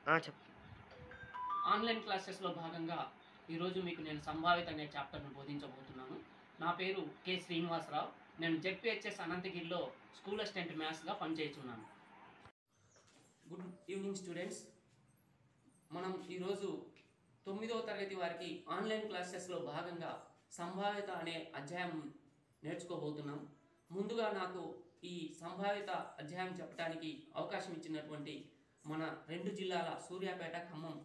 ఆ, చెప్పు ఆన్లైన్ క్లాసెస్లో భాగంగా ఈరోజు మీకు నేను సంభావిత అనే చాప్టర్ను బోధించబోతున్నాను నా పేరు కె శ్రీనివాసరావు నేను జెడ్పిహెచ్ఎస్ అనంతగిరిలో స్కూల్ అసిస్టెంట్ మ్యాథ్స్గా పనిచేస్తున్నాను గుడ్ ఈవినింగ్ స్టూడెంట్స్ మనం ఈరోజు తొమ్మిదవ తరగతి వారికి ఆన్లైన్ క్లాసెస్లో భాగంగా సంభావ్యత అనే అధ్యాయం నేర్చుకోబోతున్నాం ముందుగా నాకు ఈ సంభావ్యత అధ్యాయం చెప్పడానికి అవకాశం ఇచ్చినటువంటి మన రెండు జిల్లాల సూర్యాపేట ఖమ్మం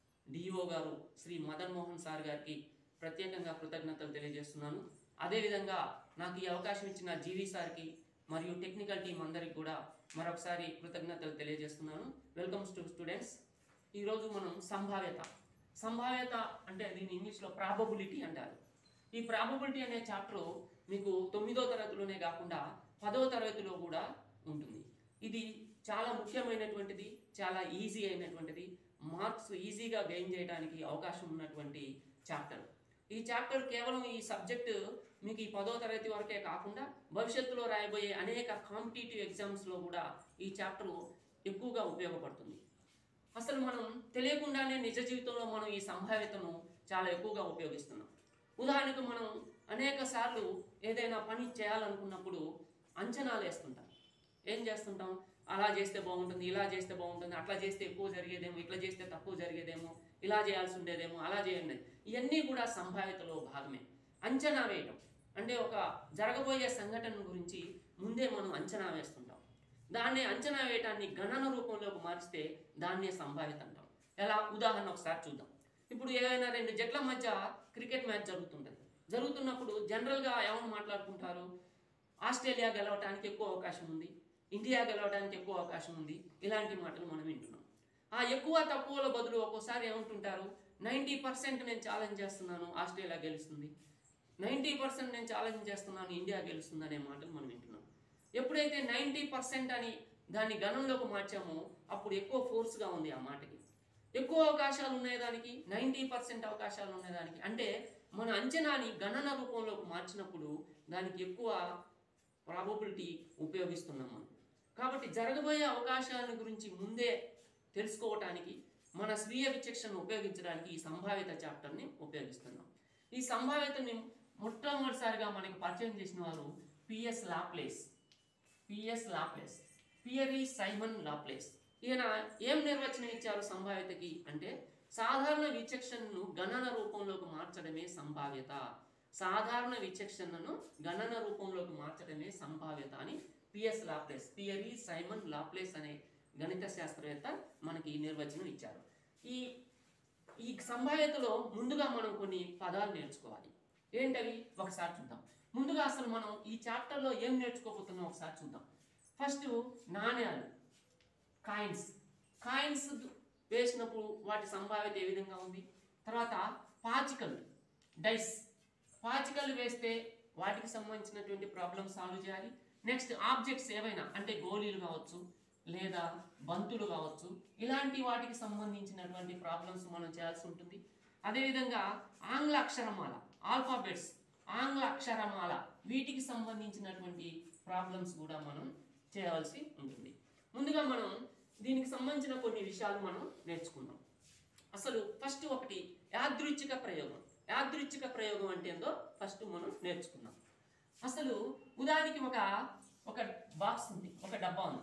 డిఓ గారు శ్రీ మదన్ మోహన్ సార్ గారికి ప్రత్యేకంగా కృతజ్ఞతలు తెలియజేస్తున్నాను అదేవిధంగా నాకు ఈ అవకాశం ఇచ్చిన జీవి సార్కి మరియు టెక్నికల్ టీం అందరికి కూడా మరొకసారి కృతజ్ఞతలు తెలియజేస్తున్నాను వెల్కమ్ టు స్టూడెంట్స్ ఈరోజు మనం సంభావ్యత సంభావ్యత అంటే దీన్ని ఇంగ్లీష్లో ప్రాబబిలిటీ అంటారు ఈ ప్రాబబిలిటీ అనే చాప్టర్ మీకు తొమ్మిదో తరగతిలోనే కాకుండా పదవ తరగతిలో కూడా ఉంటుంది ఇది చాలా ముఖ్యమైనటువంటిది చాలా ఈజీ అయినటువంటిది మార్క్స్ ఈజీగా గెయిన్ చేయడానికి అవకాశం ఉన్నటువంటి చాప్టర్ ఈ చాప్టర్ కేవలం ఈ సబ్జెక్ట్ మీకు ఈ పదో తరగతి వరకే కాకుండా భవిష్యత్తులో రాయబోయే అనేక కాంపిటేటివ్ ఎగ్జామ్స్లో కూడా ఈ చాప్టర్ ఎక్కువగా ఉపయోగపడుతుంది అసలు మనం తెలియకుండానే నిజ జీవితంలో మనం ఈ సంభావ్యతను చాలా ఎక్కువగా ఉపయోగిస్తున్నాం ఉదాహరణకు మనం అనేక సార్లు ఏదైనా పని చేయాలనుకున్నప్పుడు అంచనాలు వేస్తుంటాం ఏం చేస్తుంటాం అలా చేస్తే బాగుంటుంది ఇలా చేస్తే బాగుంటుంది అట్లా చేస్తే ఎక్కువ జరిగేదేమో ఇట్లా చేస్తే తక్కువ జరిగేదేమో ఇలా చేయాల్సి ఉండేదేమో అలా చేయండి ఇవన్నీ కూడా సంభావ్యతలో భాగమే అంచనా వేయటం అంటే ఒక జరగబోయే సంఘటన గురించి ముందే మనం అంచనా వేస్తుంటాం దాన్ని అంచనా వేయటాన్ని గణన రూపంలోకి మార్చితే దాన్నే సంభావ్యత అంటాం ఎలా ఉదాహరణ ఒకసారి చూద్దాం ఇప్పుడు ఏదైనా రెండు జట్ల మధ్య క్రికెట్ మ్యాచ్ జరుగుతుంటుంది జరుగుతున్నప్పుడు జనరల్గా ఏమని మాట్లాడుకుంటారు ఆస్ట్రేలియా గెలవడానికి ఎక్కువ అవకాశం ఉంది ఇండియా గెలవడానికి ఎక్కువ అవకాశం ఉంది ఇలాంటి మాటలు మనం వింటున్నాం ఆ ఎక్కువ తక్కువల బదులు ఒక్కోసారి ఏమంటుంటారు నైంటీ పర్సెంట్ నేను ఛాలెంజ్ చేస్తున్నాను ఆస్ట్రేలియా గెలుస్తుంది నైంటీ పర్సెంట్ నేను ఛాలెంజ్ చేస్తున్నాను ఇండియా గెలుస్తుంది అనే మాటలు మనం వింటున్నాం ఎప్పుడైతే నైంటీ పర్సెంట్ అని దాన్ని గణంలోకి మార్చామో అప్పుడు ఎక్కువ ఫోర్స్గా ఉంది ఆ మాటకి ఎక్కువ అవకాశాలు ఉన్నాయి దానికి నైంటీ పర్సెంట్ అవకాశాలు ఉన్నాయి దానికి అంటే మన అంచనాని గణన రూపంలోకి మార్చినప్పుడు దానికి ఎక్కువ ప్రాబబిలిటీ ఉపయోగిస్తున్నాం మనం కాబట్టి జరగబోయే అవకాశాల గురించి ముందే తెలుసుకోవటానికి మన స్వీయ విచక్షణ ఉపయోగించడానికి ఈ సంభావ్యత చాప్టర్ని ఉపయోగిస్తున్నాం ఈ సంభావ్యతని మొట్టమొదటిసారిగా మనకి పరిచయం చేసిన వారు PS Laplace PS Laplace Pierre Simon Laplace ఈయన ఏం నిర్వచనం ఇచ్చారు సంభావ్యతకి అంటే సాధారణ విచక్షణను గణన రూపంలోకి మార్చడమే సంభావ్యత సాధారణ విచక్షణను గణన రూపంలోకి మార్చడమే సంభావ్యత అని PS Laplace Pierre Simon Laplace అనే గణిత శాస్త్రవేత్త మనకి ఈ నిర్వచనం ఇచ్చారు ఈ ఈ సంభావ్యతలో ముందుగా మనం కొన్ని పదాలు నేర్చుకోవాలి ఏంటవి ఒకసారి చూద్దాం ముందుగా అసలు మనం ఈ చాప్టర్లో ఏం నేర్చుకోబోతున్నాం ఒకసారి చూద్దాం ఫస్ట్ నాణ్యాలు కాయిన్స్ కాయిన్స్ వేసినప్పుడు వాటి సంభావ్యత ఏ విధంగా ఉంది తర్వాత పాచికలు డైస్ పాచికలు వేస్తే వాటికి సంబంధించినటువంటి ప్రాబ్లమ్ సాల్వ్ చేయాలి నెక్స్ట్ ఆబ్జెక్ట్స్ ఏవైనా అంటే గోళీలు కావచ్చు లేదా బంతులు కావచ్చు ఇలాంటి వాటికి సంబంధించినటువంటి ప్రాబ్లమ్స్ మనం చేయాల్సి ఉంటుంది అదేవిధంగా ఆంగ్ల అక్షరమాల ఆల్ఫాబెట్స్ ఆంగ్ల అక్షరమాల వీటికి సంబంధించినటువంటి ప్రాబ్లమ్స్ కూడా మనం చేయవలసి ఉంటుంది ముందుగా మనం దీనికి సంబంధించిన కొన్ని విషయాలు మనం నేర్చుకుందాం అసలు ఫస్ట్ ఒకటి యాదృచ్ఛిక ప్రయోగం యాదృచ్ఛిక ప్రయోగం అంటే ఏందో ఫస్ట్ మనం నేర్చుకుందాం అసలు ఉదాహరణకి ఒక ఒక బాక్స్ ఉంది ఒక డబ్బా ఉంది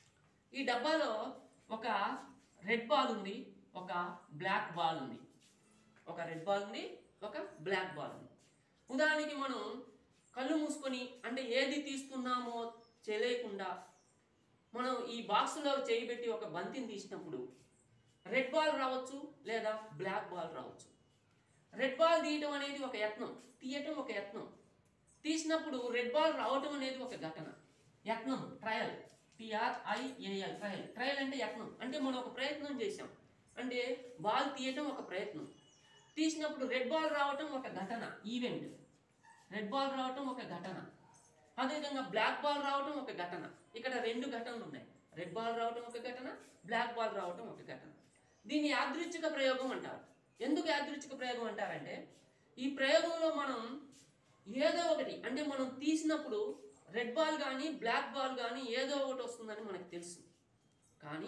ఈ డబ్బాలో ఒక రెడ్ బాల్ ఉంది ఒక బ్లాక్ బాల్ ఉంది ఒక రెడ్ బాల్ ఉంది ఒక బ్లాక్ బాల్ ఉంది ఉదాహరణకి మనం కళ్ళు మూసుకొని అంటే ఏది తీస్తున్నామో తెలియకుండా మనం ఈ బాక్స్లో చేయిబెట్టి ఒక బంతిని తీసినప్పుడు రెడ్ బాల్ రావచ్చు లేదా బ్లాక్ బాల్ రావచ్చు రెడ్ బాల్ తీయటం అనేది ఒక యత్నం తీయటం ఒక యత్నం తీసినప్పుడు రెడ్ బాల్ రావటం అనేది ఒక ఘటన యత్నం ట్రయల్ టిఆర్ఐఏఎల్ ట్రయల్ ట్రయల్ అంటే యత్నం అంటే మనం ఒక ప్రయత్నం చేసాం అంటే బాల్ తీయటం ఒక ప్రయత్నం తీసినప్పుడు రెడ్ బాల్ రావటం ఒక ఘటన ఈవెంట్ రెడ్ బాల్ రావటం ఒక ఘటన అదేవిధంగా బ్లాక్ బాల్ రావటం ఒక ఘటన ఇక్కడ రెండు ఘటనలు ఉన్నాయి రెడ్ బాల్ రావటం ఒక ఘటన బ్లాక్ బాల్ రావటం ఒక ఘటన దీన్ని యాదృచ్ఛిక ప్రయోగం అంటారు ఎందుకు యాదృచ్ఛిక ప్రయోగం అంటారంటే ఈ ప్రయోగంలో మనం ఏదో ఒకటి అంటే మనం తీసినప్పుడు రెడ్ బాల్ కానీ బ్లాక్ బాల్ కానీ ఏదో ఒకటి వస్తుందని మనకు తెలుసు కానీ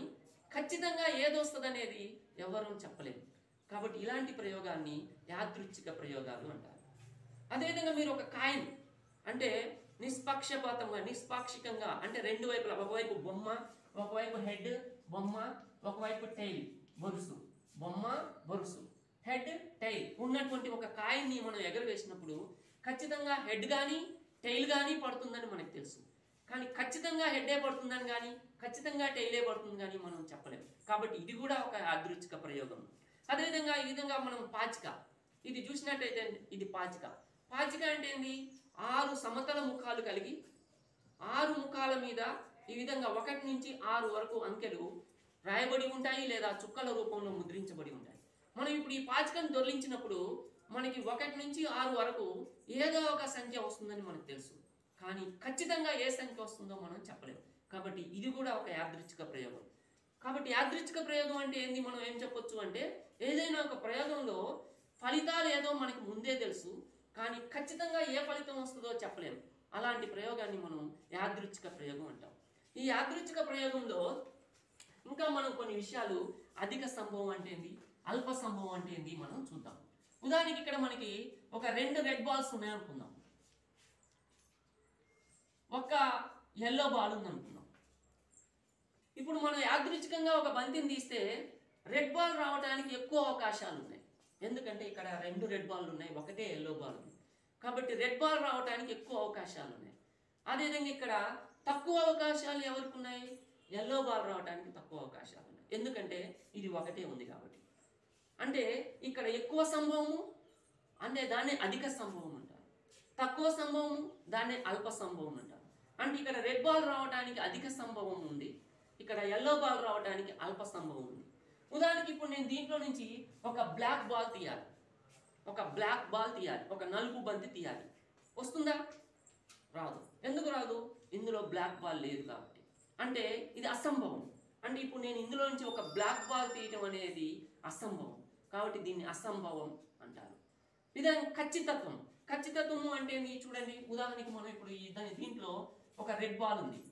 ఖచ్చితంగా ఏది వస్తుంది అనేది ఎవరూ చెప్పలేము కాబట్టి ఇలాంటి ప్రయోగాన్ని యాదృచ్ఛిక ప్రయోగాలు అంటారు అదేవిధంగా మీరు ఒక కాయిన్ అంటే నిష్పక్షపాతంగా నిష్పాక్షికంగా అంటే రెండు వైపులా ఒకవైపు బొమ్మ ఒకవైపు హెడ్ బొమ్మ ఒకవైపు టైల్ బొరుసు బొమ్మ బొరుసు హెడ్ టైల్ ఉన్నటువంటి ఒక కాయిన్ని మనం ఎగరవేసినప్పుడు ఖచ్చితంగా హెడ్ కానీ టైల్ కానీ పడుతుందని మనకు తెలుసు కానీ ఖచ్చితంగా హెడ్డే పడుతుందని కానీ ఖచ్చితంగా టైలే పడుతుంది కానీ మనం చెప్పలేము కాబట్టి ఇది కూడా ఒక యాదృచ్ఛిక ప్రయోగం అదేవిధంగా ఈ విధంగా మనం పాచిక ఇది చూసినట్టయితే ఇది పాచిక పాచిక అంటే ఏంది ఆరు సమతల ముఖాలు కలిగి ఆరు ముఖాల మీద ఈ విధంగా ఒకటి నుంచి ఆరు వరకు అంకెలు రాయబడి ఉంటాయి లేదా చుక్కల రూపంలో ముద్రించబడి ఉంటాయి మనం ఇప్పుడు ఈ పాచికను దొర్లించినప్పుడు మనకి ఒకటి నుంచి ఆరు వరకు ఏదో ఒక సంఖ్య వస్తుందని మనకు తెలుసు కానీ ఖచ్చితంగా ఏ సంఖ్య వస్తుందో మనం చెప్పలేము కాబట్టి ఇది కూడా ఒక యాదృచ్ఛిక ప్రయోగం కాబట్టి యాదృచ్ఛిక ప్రయోగం అంటే ఏంది మనం ఏం చెప్పొచ్చు అంటే ఏదైనా ఒక ప్రయోగంలో ఫలితాలు ఏదో మనకి ముందే తెలుసు కానీ ఖచ్చితంగా ఏ ఫలితం వస్తుందో చెప్పలేము అలాంటి ప్రయోగాన్ని మనం యాదృచ్ఛిక ప్రయోగం అంటాం ఈ యాదృచ్ఛిక ప్రయోగంలో ఇంకా మనం కొన్ని విషయాలు అధిక సంభవం అంటే ఏంది అల్ప సంభవం అంటే ఏంది మనం చూద్దాం ఉదాహరణకి ఇక్కడ మనకి ఒక రెండు రెడ్ బాల్స్ ఉన్నాయనుకుందాం ఒక ఎల్లో బాల్ ఉంది అనుకుందాం ఇప్పుడు మనం యాదృచ్ఛికంగా ఒక బంతిని తీస్తే రెడ్ బాల్ రావడానికి ఎక్కువ అవకాశాలు ఉన్నాయి ఎందుకంటే ఇక్కడ రెండు రెడ్ బాల్ ఉన్నాయి ఒకటే ఎల్లో బాల్ ఉంది కాబట్టి రెడ్ బాల్ రావడానికి ఎక్కువ అవకాశాలు ఉన్నాయి అదేవిధంగా ఇక్కడ తక్కువ అవకాశాలు ఎవరికి ఉన్నాయి ఎల్లో బాల్ రావడానికి తక్కువ అవకాశాలు ఉన్నాయి ఎందుకంటే ఇది ఒకటే ఉంది కాబట్టి అంటే ఇక్కడ ఎక్కువ సంభవము అంటే దాన్ని అధిక సంభవం అంటారు తక్కువ సంభవము దాన్ని అల్ప సంభవం అంటారు అంటే ఇక్కడ రెడ్ బాల్ రావడానికి అధిక సంభవం ఉంది ఇక్కడ ఎల్లో బాల్ రావడానికి అల్ప సంభవం ఉంది ఉదాహరణకి ఇప్పుడు నేను దీంట్లో నుంచి ఒక బ్లాక్ బాల్ తీయాలి ఒక బ్లాక్ బాల్ తీయాలి ఒక నలుపు బంతి తీయాలి వస్తుందా రాదు ఎందుకు రాదు ఇందులో బ్లాక్ బాల్ లేదు కాబట్టి అంటే ఇది అసంభవం అంటే ఇప్పుడు నేను ఇందులో నుంచి ఒక బ్లాక్ బాల్ తీయటం అనేది అసంభవం కాబట్టి దీన్ని అసంభవం అంటారు విధానం ఖచ్చితత్వం ఖచ్చితత్వము అంటే ఏంది? చూడండి ఉదాహరణకి మనం ఇప్పుడు ఈ దాని దీంట్లో ఒక రెడ్ బాల్ ఉంది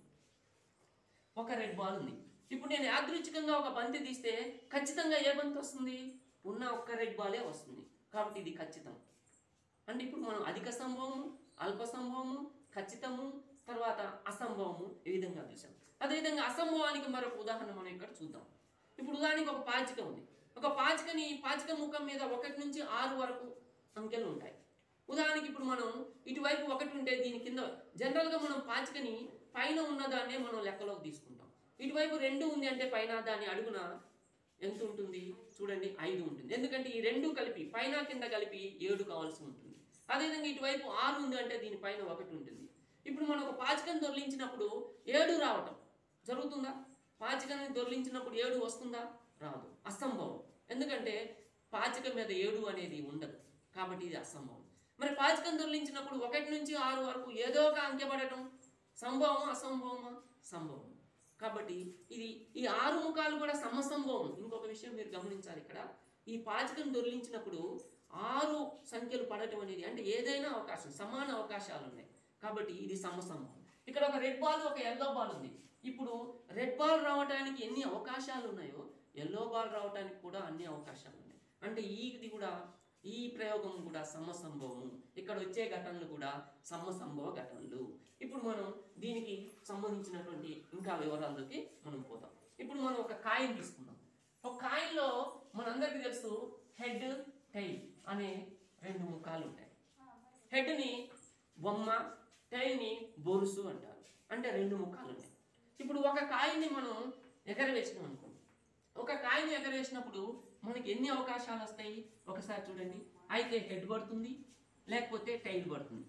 ఒక రెడ్ బాల్ ఉంది ఇప్పుడు నేను యాదృచ్ఛికంగా ఒక బంతి తీస్తే ఖచ్చితంగా ఏ బంతి వస్తుంది ఉన్న ఒక్క రెడ్ బాలే వస్తుంది కాబట్టి ఇది ఖచ్చితం అంటే ఇప్పుడు మనం అధిక సంభవము అల్ప సంభవము ఖచ్చితము తర్వాత అసంభవము ఈ విధంగా చూసాం అదేవిధంగా అసంభవానికి మరొక ఉదాహరణ మనం ఇక్కడ చూద్దాం ఇప్పుడు ఉదాహరణకి ఒక పాచిక ఉంది ఒక పాచికని పాచిక ముఖం మీద ఒకటి నుంచి ఆరు వరకు అంకెలు ఉంటాయి ఉదాహరణకి ఇప్పుడు మనం ఇటువైపు ఒకటి ఉంటే దీని కింద జనరల్గా మనం పాచికని పైన ఉన్నదాన్నే మనం లెక్కలోకి తీసుకుంటాం ఇటువైపు రెండు ఉంది అంటే పైన దాని అడుగున ఎంత ఉంటుంది చూడండి ఐదు ఉంటుంది ఎందుకంటే ఈ రెండు కలిపి పైన కింద కలిపి ఏడు కావాల్సి ఉంటుంది అదేవిధంగా ఇటువైపు ఆరు ఉంది అంటే దీనిపైన ఒకటి ఉంటుంది ఇప్పుడు మనం ఒక పాచికను దొర్లించినప్పుడు ఏడు రావటం జరుగుతుందా పాచికని దొర్లించినప్పుడు ఏడు వస్తుందా రాదు అసంభవం ఎందుకంటే పాచిక మీద ఏడు అనేది ఉండదు కాబట్టి ఇది అసంభవం మరి పాచికను దొర్లించినప్పుడు ఒకటి నుంచి ఆరు వరకు ఏదో ఒక అంకె పడటం సంభవమా అసంభవమా సంభవం కాబట్టి ఇది ఈ ఆరు ముఖాలు కూడా సమసంభవం ఇంకొక విషయం మీరు గమనించాలి ఇక్కడ ఈ పాచికను దొర్లించినప్పుడు ఆరు సంఖ్యలు పడటం అనేది అంటే ఏదైనా అవకాశం సమాన అవకాశాలు ఉన్నాయి కాబట్టి ఇది సమసంభవం ఇక్కడ ఒక రెడ్ బాల్ ఒక ఎల్లో బాల్ ఉంది ఇప్పుడు రెడ్ బాల్ రావడానికి ఎన్ని అవకాశాలు ఉన్నాయో ఎల్లో బాల్ రావడానికి కూడా అన్ని అవకాశాలు ఉన్నాయి అంటే ఈ ఇది కూడా ఈ ప్రయోగం కూడా సమసంభవము ఇక్కడ వచ్చే ఘటనలు కూడా సమసంభవ ఘటనలు ఇప్పుడు మనం దీనికి సంబంధించినటువంటి ఇంకా వివరాల్లోకి మనం పోతాం ఇప్పుడు మనం ఒక కాయిన్ తీసుకుందాం ఒక కాయిన్లో మనందరికీ తెలుసు హెడ్ టైల్ అనే రెండు ముఖాలు ఉంటాయి హెడ్ని బొమ్మ టైల్ని బొరుసు అంటారు అంటే రెండు ముఖాలు ఉన్నాయి ఇప్పుడు ఒక కాయిన్ని మనం ఎగరవేసినాం అనుకోండి ఒక కాయిన్ ఎగరేసినప్పుడు మనకి ఎన్ని అవకాశాలు వస్తాయి ఒకసారి చూడండి అయితే హెడ్ పడుతుంది లేకపోతే టైల్ పడుతుంది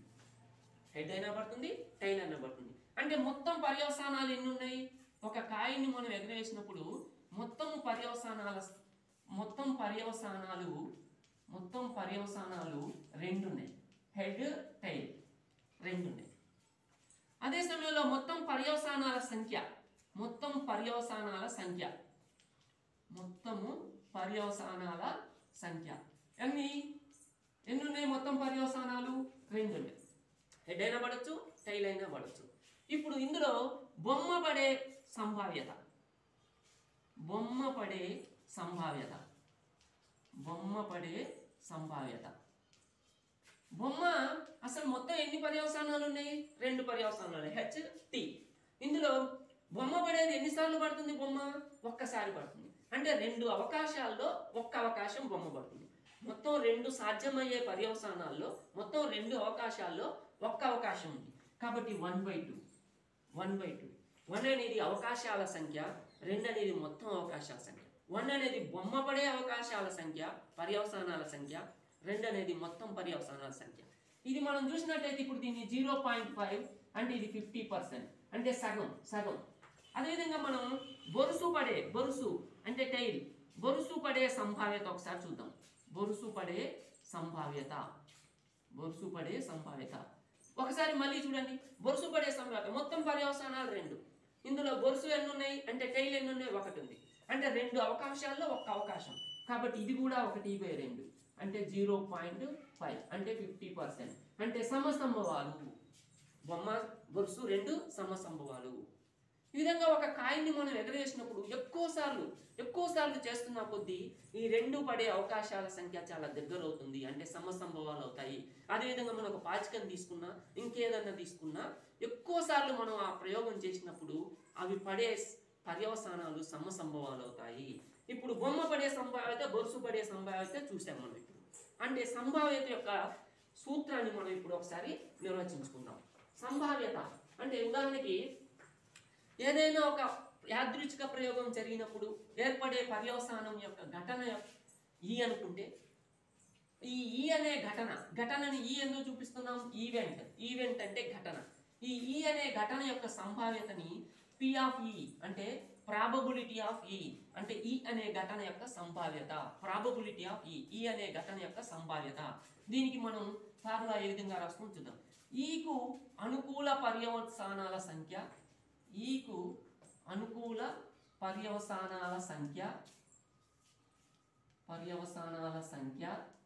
హెడ్ అయినా పడుతుంది టైల్ అయినా పడుతుంది అంటే మొత్తం పర్యవసానాలు ఎన్ని ఉన్నాయి ఒక కాయిన్ని మనం ఎగరేసినప్పుడు మొత్తం పర్యవసానాల మొత్తం పర్యవసానాలు మొత్తం పర్యవసానాలు రెండు ఉన్నాయి హెడ్ టైల్ రెండు ఉన్నాయి అదే సమయంలో మొత్తం పర్యవసానాల సంఖ్య మొత్తం పర్యవసానాల సంఖ్య మొత్తము పర్యవసానాల సంఖ్య ఎన్ని ఎన్ని ఉన్నాయి మొత్తం పర్యవసానాలు రెండు ఉన్నాయి హెడ్ అయినా పడవచ్చు టైల్ అయినా పడవచ్చు ఇప్పుడు ఇందులో బొమ్మ పడే సంభావ్యత బొమ్మ పడే సంభావ్యత బొమ్మ పడే సంభావ్యత బొమ్మ అసలు మొత్తం ఎన్ని పర్యవసానాలు ఉన్నాయి రెండు పర్యవసానాలు ఉన్నాయి హెచ్ టి ఇందులో బొమ్మ పడేది ఎన్నిసార్లు పడుతుంది బొమ్మ ఒక్కసారి పడుతుంది అంటే రెండు అవకాశాల్లో ఒక్క అవకాశం బొమ్మ పడుతుంది మొత్తం రెండు సాధ్యమయ్యే పర్యవసానాల్లో మొత్తం రెండు అవకాశాల్లో ఒక్క అవకాశం ఉంది కాబట్టి one by two one by two one అనేది అవకాశాల సంఖ్య రెండు అనేది మొత్తం అవకాశాల సంఖ్య వన్ అనేది బొమ్మ పడే అవకాశాల సంఖ్య పర్యవసానాల సంఖ్య రెండు అనేది మొత్తం పర్యవసానాల సంఖ్య ఇది మనం చూసినట్టయితే ఇప్పుడు దీన్ని జీరో పాయింట్ ఫైవ్ అంటే ఇది ఫిఫ్టీ పర్సెంట్ అంటే సగం సగం అదేవిధంగా మనం బొరుసు పడే బొరుసు అంటే టైల్ బొరుసు పడే సంభావ్యత ఒకసారి చూద్దాం బొరుసు పడే సంభావ్యత బొరుసు పడే సంభావ్యత ఒకసారి మళ్ళీ చూడండి బొరుసు పడే సంభావ్యత మొత్తం పర్యవసానాలు రెండు ఇందులో బొరుసు ఎన్ని ఉన్నాయి అంటే టైల్ ఎన్ని ఉన్నాయి ఒకటి ఉంది అంటే రెండు అవకాశాల్లో ఒక్క అవకాశం కాబట్టి ఇది కూడా ఒకటి బై రెండు అంటే జీరో పాయింట్ ఫైవ్ అంటే ఫిఫ్టీ పర్సెంట్ అంటే సమసంభవాలు బొమ్మ బొరుసు రెండు సమసంభవాలు ఈ విధంగా ఒక కాయిన్ని మనం ఎగరేసినప్పుడు ఎక్కువ సార్లు ఎక్కువ సార్లు చేస్తున్న కొద్దీ ఈ రెండు పడే అవకాశాల సంఖ్య చాలా దగ్గర అవుతుంది అంటే సమసంభవాలు అవుతాయి అదేవిధంగా మనం ఒక పాచికను తీసుకున్నా ఇంకేదన్నా తీసుకున్నా ఎక్కువ సార్లు మనం ఆ ప్రయోగం చేసినప్పుడు అవి పడే పర్యవసానాలు సమసంభవాలు అవుతాయి ఇప్పుడు బొమ్మ పడే సంభావ్యత బొరుసు పడే సంభావ్యత చూసాం మనం ఇప్పుడు అంటే సంభావ్యత యొక్క సూత్రాన్ని మనం ఇప్పుడు ఒకసారి నిర్వచించుకుందాం సంభావ్యత అంటే ఉదాహరణకి ఏదైనా ఒక యాదృచ్ఛిక ప్రయోగం జరిగినప్పుడు ఏర్పడే పర్యవసానం యొక్క ఘటన యొక్క- ఈ అనుకుంటే ఈ ఈ అనే ఘటన ఘటనని ఈ ఎందుకు చూపిస్తున్నాం ఈవెంట్ ఈవెంట్ అంటే ఘటన ఈ ఈ అనే ఘటన యొక్క సంభావ్యతని పి ఆఫ్ ఈ అంటే ప్రాబబిలిటీ ఆఫ్ ఈ అంటే ఈ అనే ఘటన యొక్క సంభావ్యత ప్రాబబిలిటీ ఆఫ్ ఈ ఈ అనే ఘటన యొక్క సంభావ్యత దీనికి మనం ఫార్ములా ఏ విధంగా రాసుకుని చూద్దాం ఈకు అనుకూల పర్యవసానాల సంఖ్య ఈకు అనుకూల పర్యవసానాల సంఖ్య పర్యవసానాల సంఖ్య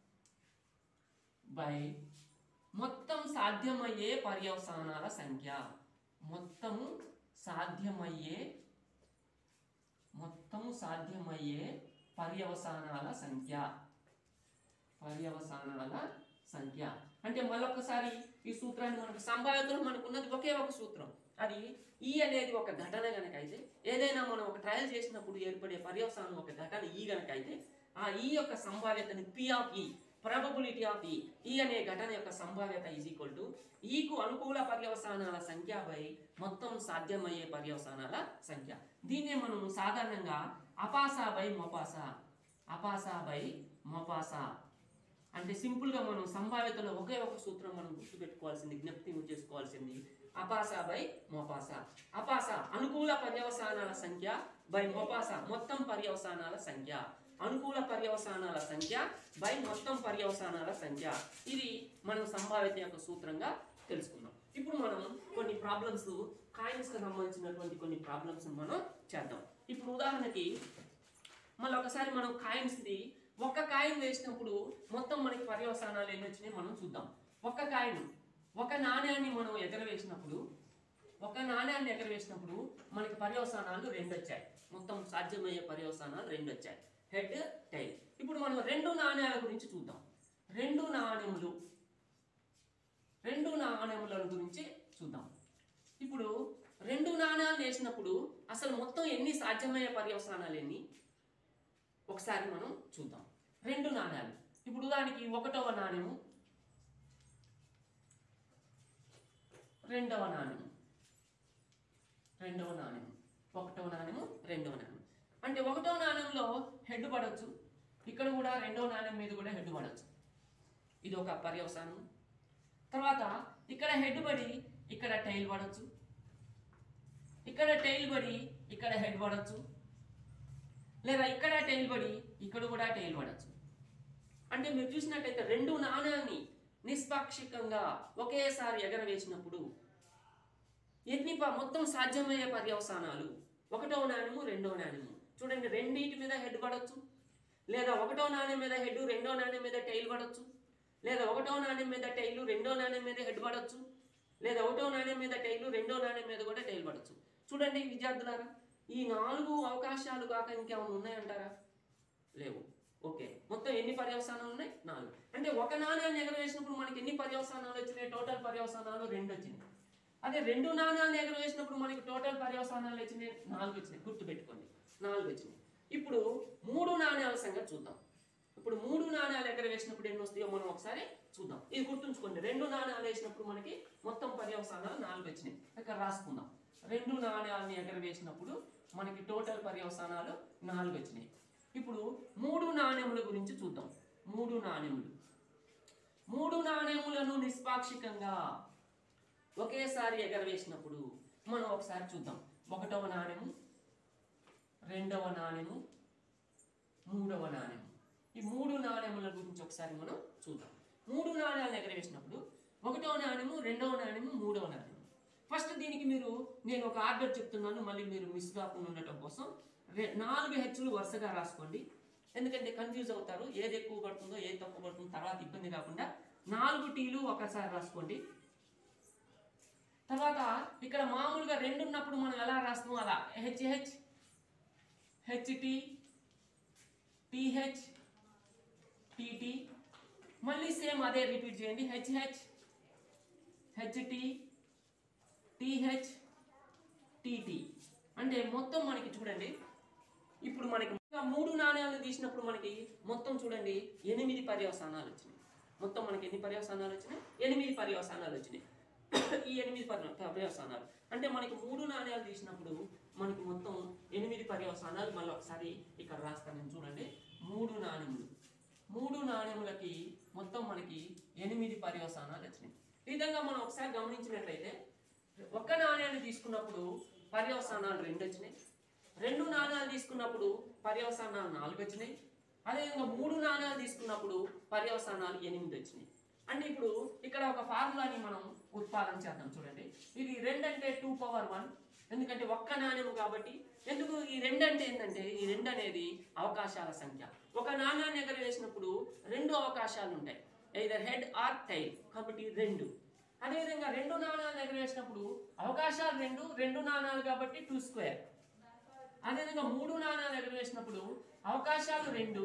బై మొత్తం సాధ్యమయ్యే పర్యవసానాల సంఖ్య మొత్తము సాధ్యమయ్యే మొత్తము సాధ్యమయ్యే పర్యవసానాల సంఖ్య పర్యవసానాల సంఖ్య అంటే మళ్ళొకసారి ఈ సూత్రాన్ని మనకు సంభావ్యతలో మనకు ఉన్నది ఒకే ఒక సూత్రం అది ఈ అనేది ఒక ఘటన గనక అయితే ఏదైనా మనం ఒక ట్రయల్ చేసినప్పుడు ఏర్పడే పర్యవసానం ఒక ఘటన ఈ గనక అయితే ఆ ఈ యొక్క సంభావ్యతని P of E probability of E E అనే ఘటన యొక్క సంభావ్యత ఈజ్ ఈక్వల్ టు ఈకు అనుకూల పర్యవసానాల సంఖ్య బై మొత్తం సాధ్యమయ్యే పర్యవసానాల సంఖ్య దీన్నే మనం సాధారణంగా అపాసా బై మొపాసా అపాసా బై మొపాసా అంటే సింపుల్గా మనం సంభావ్యతలో ఒకే ఒక సూత్రం మనం గుర్తుపెట్టుకోవాల్సింది జ్ఞప్తి చేసుకోవాల్సింది అపాస బై మోపాస అపాస అనుకూల పర్యవసానాల సంఖ్య బై మోపాస మొత్తం పర్యవసానాల సంఖ్య అనుకూల పర్యవసానాల సంఖ్య బై మొత్తం పర్యవసానాల సంఖ్య ఇది మనం సంభావ్యత యొక్క సూత్రంగా తెలుసుకుందాం ఇప్పుడు మనం కొన్ని ప్రాబ్లమ్స్ కాయిన్స్ కి సంబంధించినటువంటి కొన్ని ప్రాబ్లమ్స్ మనం చేద్దాం ఇప్పుడు ఉదాహరణకి మళ్ళీ ఒకసారి మనం కాయిన్స్ది ఒక్క కాయిన్ వేసినప్పుడు మొత్తం మనకి పర్యవసానాలు ఎన్ని వచ్చినాయి మనం చూద్దాం ఒక్క కాయిన్ ఒక నాణ్యాన్ని మనం ఎగరవేసినప్పుడు ఒక నాణ్యాన్ని ఎగరవేసినప్పుడు మనకి పర్యవసానాలు రెండు వచ్చాయి మొత్తం సాధ్యమయ్యే పర్యవసానాలు రెండు వచ్చాయి హెడ్ టైల్ ఇప్పుడు మనం రెండు నాణ్యాల గురించి చూద్దాం రెండు నాణ్యములు రెండు నాణ్యముల గురించి చూద్దాం ఇప్పుడు రెండు నాణ్యాలు వేసినప్పుడు అసలు మొత్తం ఎన్ని సాధ్యమయ్యే పర్యవసానాలు ఎన్ని ఒకసారి మనం చూద్దాం రెండు నాణ్యాలు ఇప్పుడు దానికి ఒకటవ నాణ్యము రెండవ నాణ్యము రెండవ నాణ్యము ఒకటవ నాణ్యము రెండవ నాణ్యం అంటే ఒకటవ నాణ్యంలో హెడ్ పడవచ్చు ఇక్కడ కూడా రెండవ నాణ్యం మీద కూడా హెడ్ పడవచ్చు ఇది ఒక పర్యవసానం తర్వాత ఇక్కడ హెడ్ పడి ఇక్కడ టైల్ పడవచ్చు ఇక్కడ టైల్ పడి ఇక్కడ హెడ్ పడవచ్చు లేదా ఇక్కడ టైల్ పడి ఇక్కడ కూడా టైల్ పడచ్చు అంటే మీరు చూసినట్టయితే రెండు నాణ్యాన్ని నిష్పాక్షికంగా ఒకేసారి ఎగరవేసినప్పుడు ఎన్ని ప- మొత్తం సాధ్యమయ్యే పర్యవసానాలు ఒకటో నాణ్యము రెండో నాణ్యము చూడండి రెండింటి మీద హెడ్ పడవచ్చు లేదా ఒకటో నాణ్యం మీద హెడ్ రెండో నాణ్యం మీద టైల్ పడవచ్చు లేదా ఒకటో నాణ్యం మీద టైలు రెండో నాణ్యం మీద హెడ్ పడవచ్చు లేదా ఒకటో నాణ్యం మీద టైలు రెండో నాణ్యం మీద కూడా టైల్ పడవచ్చు చూడండి విద్యార్థులారా ఈ నాలుగు అవకాశాలు కాక ఇంకేమైనా ఉన్నాయంటారా లేవు ఓకే మొత్తం ఎన్ని పర్యవసానాలు ఉన్నాయి నాలుగు అంటే ఒక నాణ్యాన్ని ఎగరవేసినప్పుడు మనకి ఎన్ని పర్యవసానాలు వచ్చినాయి టోటల్ పర్యవసానాలు రెండు వచ్చినాయి అదే రెండు నాణ్యాలను ఎగరవేసినప్పుడు మనకి టోటల్ పర్యవసానాలు వచ్చినాయి నాలుగు వచ్చినాయి గుర్తు పెట్టుకోండి నాలుగు వచ్చినాయి ఇప్పుడు మూడు నాణ్యాల సంగతి చూద్దాం ఇప్పుడు మూడు నాణ్యాలు ఎగరవేసినప్పుడు ఎన్ని వస్తాయో మనం ఒకసారి చూద్దాం ఇది గుర్తుంచుకోండి రెండు నాణ్యాలు వేసినప్పుడు మనకి మొత్తం పర్యవసానాలు నాలుగు వచ్చినాయి ఇక్కడ రాసుకుందాం రెండు నాణ్యాలని ఎగరవేసినప్పుడు మనకి టోటల్ పర్యవసానాలు నాలుగు వచ్చినాయి ఇప్పుడు మూడు నాణ్యముల గురించి చూద్దాం మూడు నాణ్యములు మూడు నాణ్యములను నిష్పాక్షికంగా ఒకేసారి ఎగరవేసినప్పుడు మనం ఒకసారి చూద్దాం ఒకటవ నాణ్యము రెండవ నాణ్యము మూడవ నాణ్యము ఈ మూడు నాణ్యముల గురించి ఒకసారి మనం చూద్దాం మూడు నాణ్యాలను ఎగరవేసినప్పుడు ఒకటవ నాణ్యము రెండవ నాణ్యము మూడవ నాణ్యము ఫస్ట్ దీనికి మీరు నేను ఒక ఆర్డర్ చెప్తున్నాను మళ్ళీ మీరు మిస్ కాకుండా ఉండటం కోసం రె- నాలుగు హెచ్లు వరుసగా రాసుకోండి ఎందుకంటే కన్ఫ్యూజ్ అవుతారు ఏది ఎక్కువ పడుతుందో ఏది తక్కువ పడుతుందో తర్వాత ఇబ్బంది కాకుండా నాలుగు టీలు ఒకసారి రాసుకోండి తర్వాత ఇక్కడ మామూలుగా రెండు ఉన్నప్పుడు మనం ఎలా రాస్తామో అలా హెచ్హెచ్ హెచ్టి టిహెచ్ టిటి మళ్ళీ సేమ్ అదే రిపీట్ చేయండి హెచ్హెచ్ హెచ్టి టిహెచ్ టిటి అంటే మొత్తం మనకి చూడండి ఇప్పుడు మనకి ఇంకా మూడు నాణ్యాలను తీసినప్పుడు మనకి మొత్తం చూడండి ఎనిమిది పర్యవసానాలు వచ్చినాయి మొత్తం మనకి ఎన్ని పర్యవసానాలు వచ్చినాయి ఎనిమిది పర్యవసానాలు వచ్చినాయి ఈ ఎనిమిది పర్య- పర్యవసానాలు అంటే మనకి మూడు నాణ్యాలు తీసినప్పుడు మనకి మొత్తం ఎనిమిది పర్యవసానాలు మళ్ళీ ఒకసారి ఇక్కడ రాస్తాను నేను చూడండి మూడు నాణ్యములు మూడు నాణ్యములకి మొత్తం మనకి ఎనిమిది పర్యవసానాలు వచ్చినాయి ఈ విధంగా మనం ఒకసారి గమనించినట్లయితే ఒక్క నాణ్యాన్ని తీసుకున్నప్పుడు పర్యవసానాలు రెండు వచ్చినాయి రెండు నాణ్యాలు తీసుకున్నప్పుడు పర్యవసానాలు నాలుగు వచ్చినాయి అదేవిధంగా మూడు నాణ్యాలు తీసుకున్నప్పుడు పర్యవసానాలు ఎనిమిది వచ్చినాయి అంటే ఇప్పుడు ఇక్కడ ఒక ఫార్ములాని మనం ఉత్పాదన చేద్దాం చూడండి ఇది రెండు అంటే టూ పవర్ వన్ ఎందుకంటే ఒక్క నాణ్యం కాబట్టి ఎందుకు ఈ రెండు అంటే ఏంటంటే ఈ రెండు అనేది అవకాశాల సంఖ్య ఒక నాణ్యాన్ని ఎగరవేసినప్పుడు రెండు అవకాశాలు ఉంటాయి ఐదర్ హెడ్ ఆర్ టైల్ కాబట్టి రెండు అదేవిధంగా రెండు నాణ్యాలు ఎగరవేసినప్పుడు అవకాశాలు రెండు రెండు నాణ్యాలు కాబట్టి టూ స్క్వేర్ అదేవిధంగా మూడు నాణ్యాలు ఎగరవేసినప్పుడు అవకాశాలు రెండు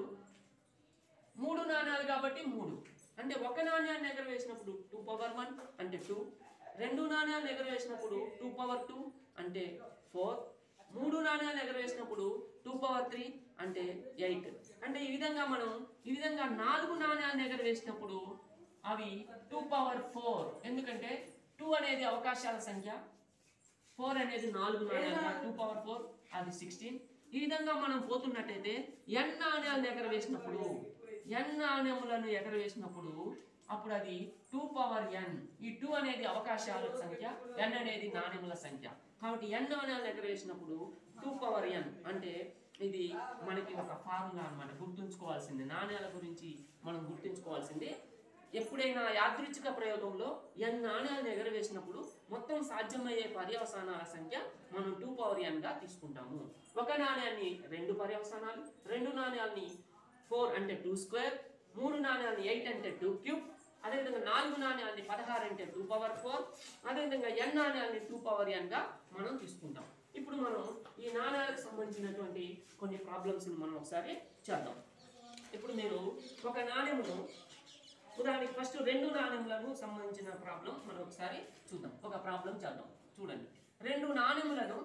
మూడు నాణ్యాలు కాబట్టి మూడు అంటే ఒక నాణ్యాన్ని ఎగరవేసినప్పుడు టూ పవర్ వన్ అంటే టూ రెండు నాణ్యాలు ఎగరవేసినప్పుడు టూ పవర్ టూ అంటే ఫోర్ మూడు నాణ్యాలు ఎగరవేసినప్పుడు టూ పవర్ త్రీ అంటే ఎయిట్ అంటే ఈ విధంగా మనం ఈ విధంగా నాలుగు నాణ్యాలను ఎగరవేసినప్పుడు అవి టూ పవర్ ఫోర్ ఎందుకంటే టూ అనేది అవకాశాల సంఖ్య ఫోర్ అనేది నాలుగు నాణ్యాలు టూ పవర్ ఫోర్ అది సిక్స్టీన్ ఈ విధంగా మనం పోతున్నట్టయితే ఎన్ నాణ్యాలను ఎగరవేసినప్పుడు ఎన్ నాణ్యములను ఎగరవేసినప్పుడు అప్పుడు అది టూ పవర్ ఎన్ ఈ టూ అనేది అవకాశాల సంఖ్య ఎన్ అనేది నాణ్యముల సంఖ్య కాబట్టి ఎన్ నాణ్యాలను ఎగరవేసినప్పుడు టూ పవర్ ఎన్ అంటే ఇది మనకి ఒక ఫార్ములా అన్నమాట గుర్తుంచుకోవాల్సింది నాణ్యాల గురించి మనం గుర్తుంచుకోవాల్సింది ఎప్పుడైనా యాదృచ్ఛిక ప్రయోగంలో ఎన్ నాణ్యాలను ఎగరవేసినప్పుడు మొత్తం సాధ్యమయ్యే పర్యవసానాల సంఖ్య మనం టూ పవర్ ఎన్ గా తీసుకుంటాము ఒక నాణ్యాన్ని రెండు పర్యవసానాలు రెండు నాణ్యాలని ఫోర్ అంటే టూ స్క్వేర్ మూడు నాణ్యాలని ఎయిట్ అంటే టూ క్యూబ్ అదేవిధంగా నాలుగు నాణ్యాలని పదహారు అంటే టూ పవర్ ఫోర్ అదేవిధంగా ఎన్ నాణ్యాలని టూ పవర్ ఎన్ గా మనం తీసుకుంటాం ఇప్పుడు మనం ఈ నాణ్యాలకు సంబంధించినటువంటి కొన్ని ప్రాబ్లమ్స్ మనం ఒకసారి చేద్దాం ఇప్పుడు మీరు ఒక నాణ్యమును ఉదాహరణకి ఫస్ట్ రెండు నాణ్యములకు సంబంధించిన ప్రాబ్లం మనం ఒకసారి చూద్దాం ఒక ప్రాబ్లం చేద్దాం చూడండి రెండు నాణ్యములను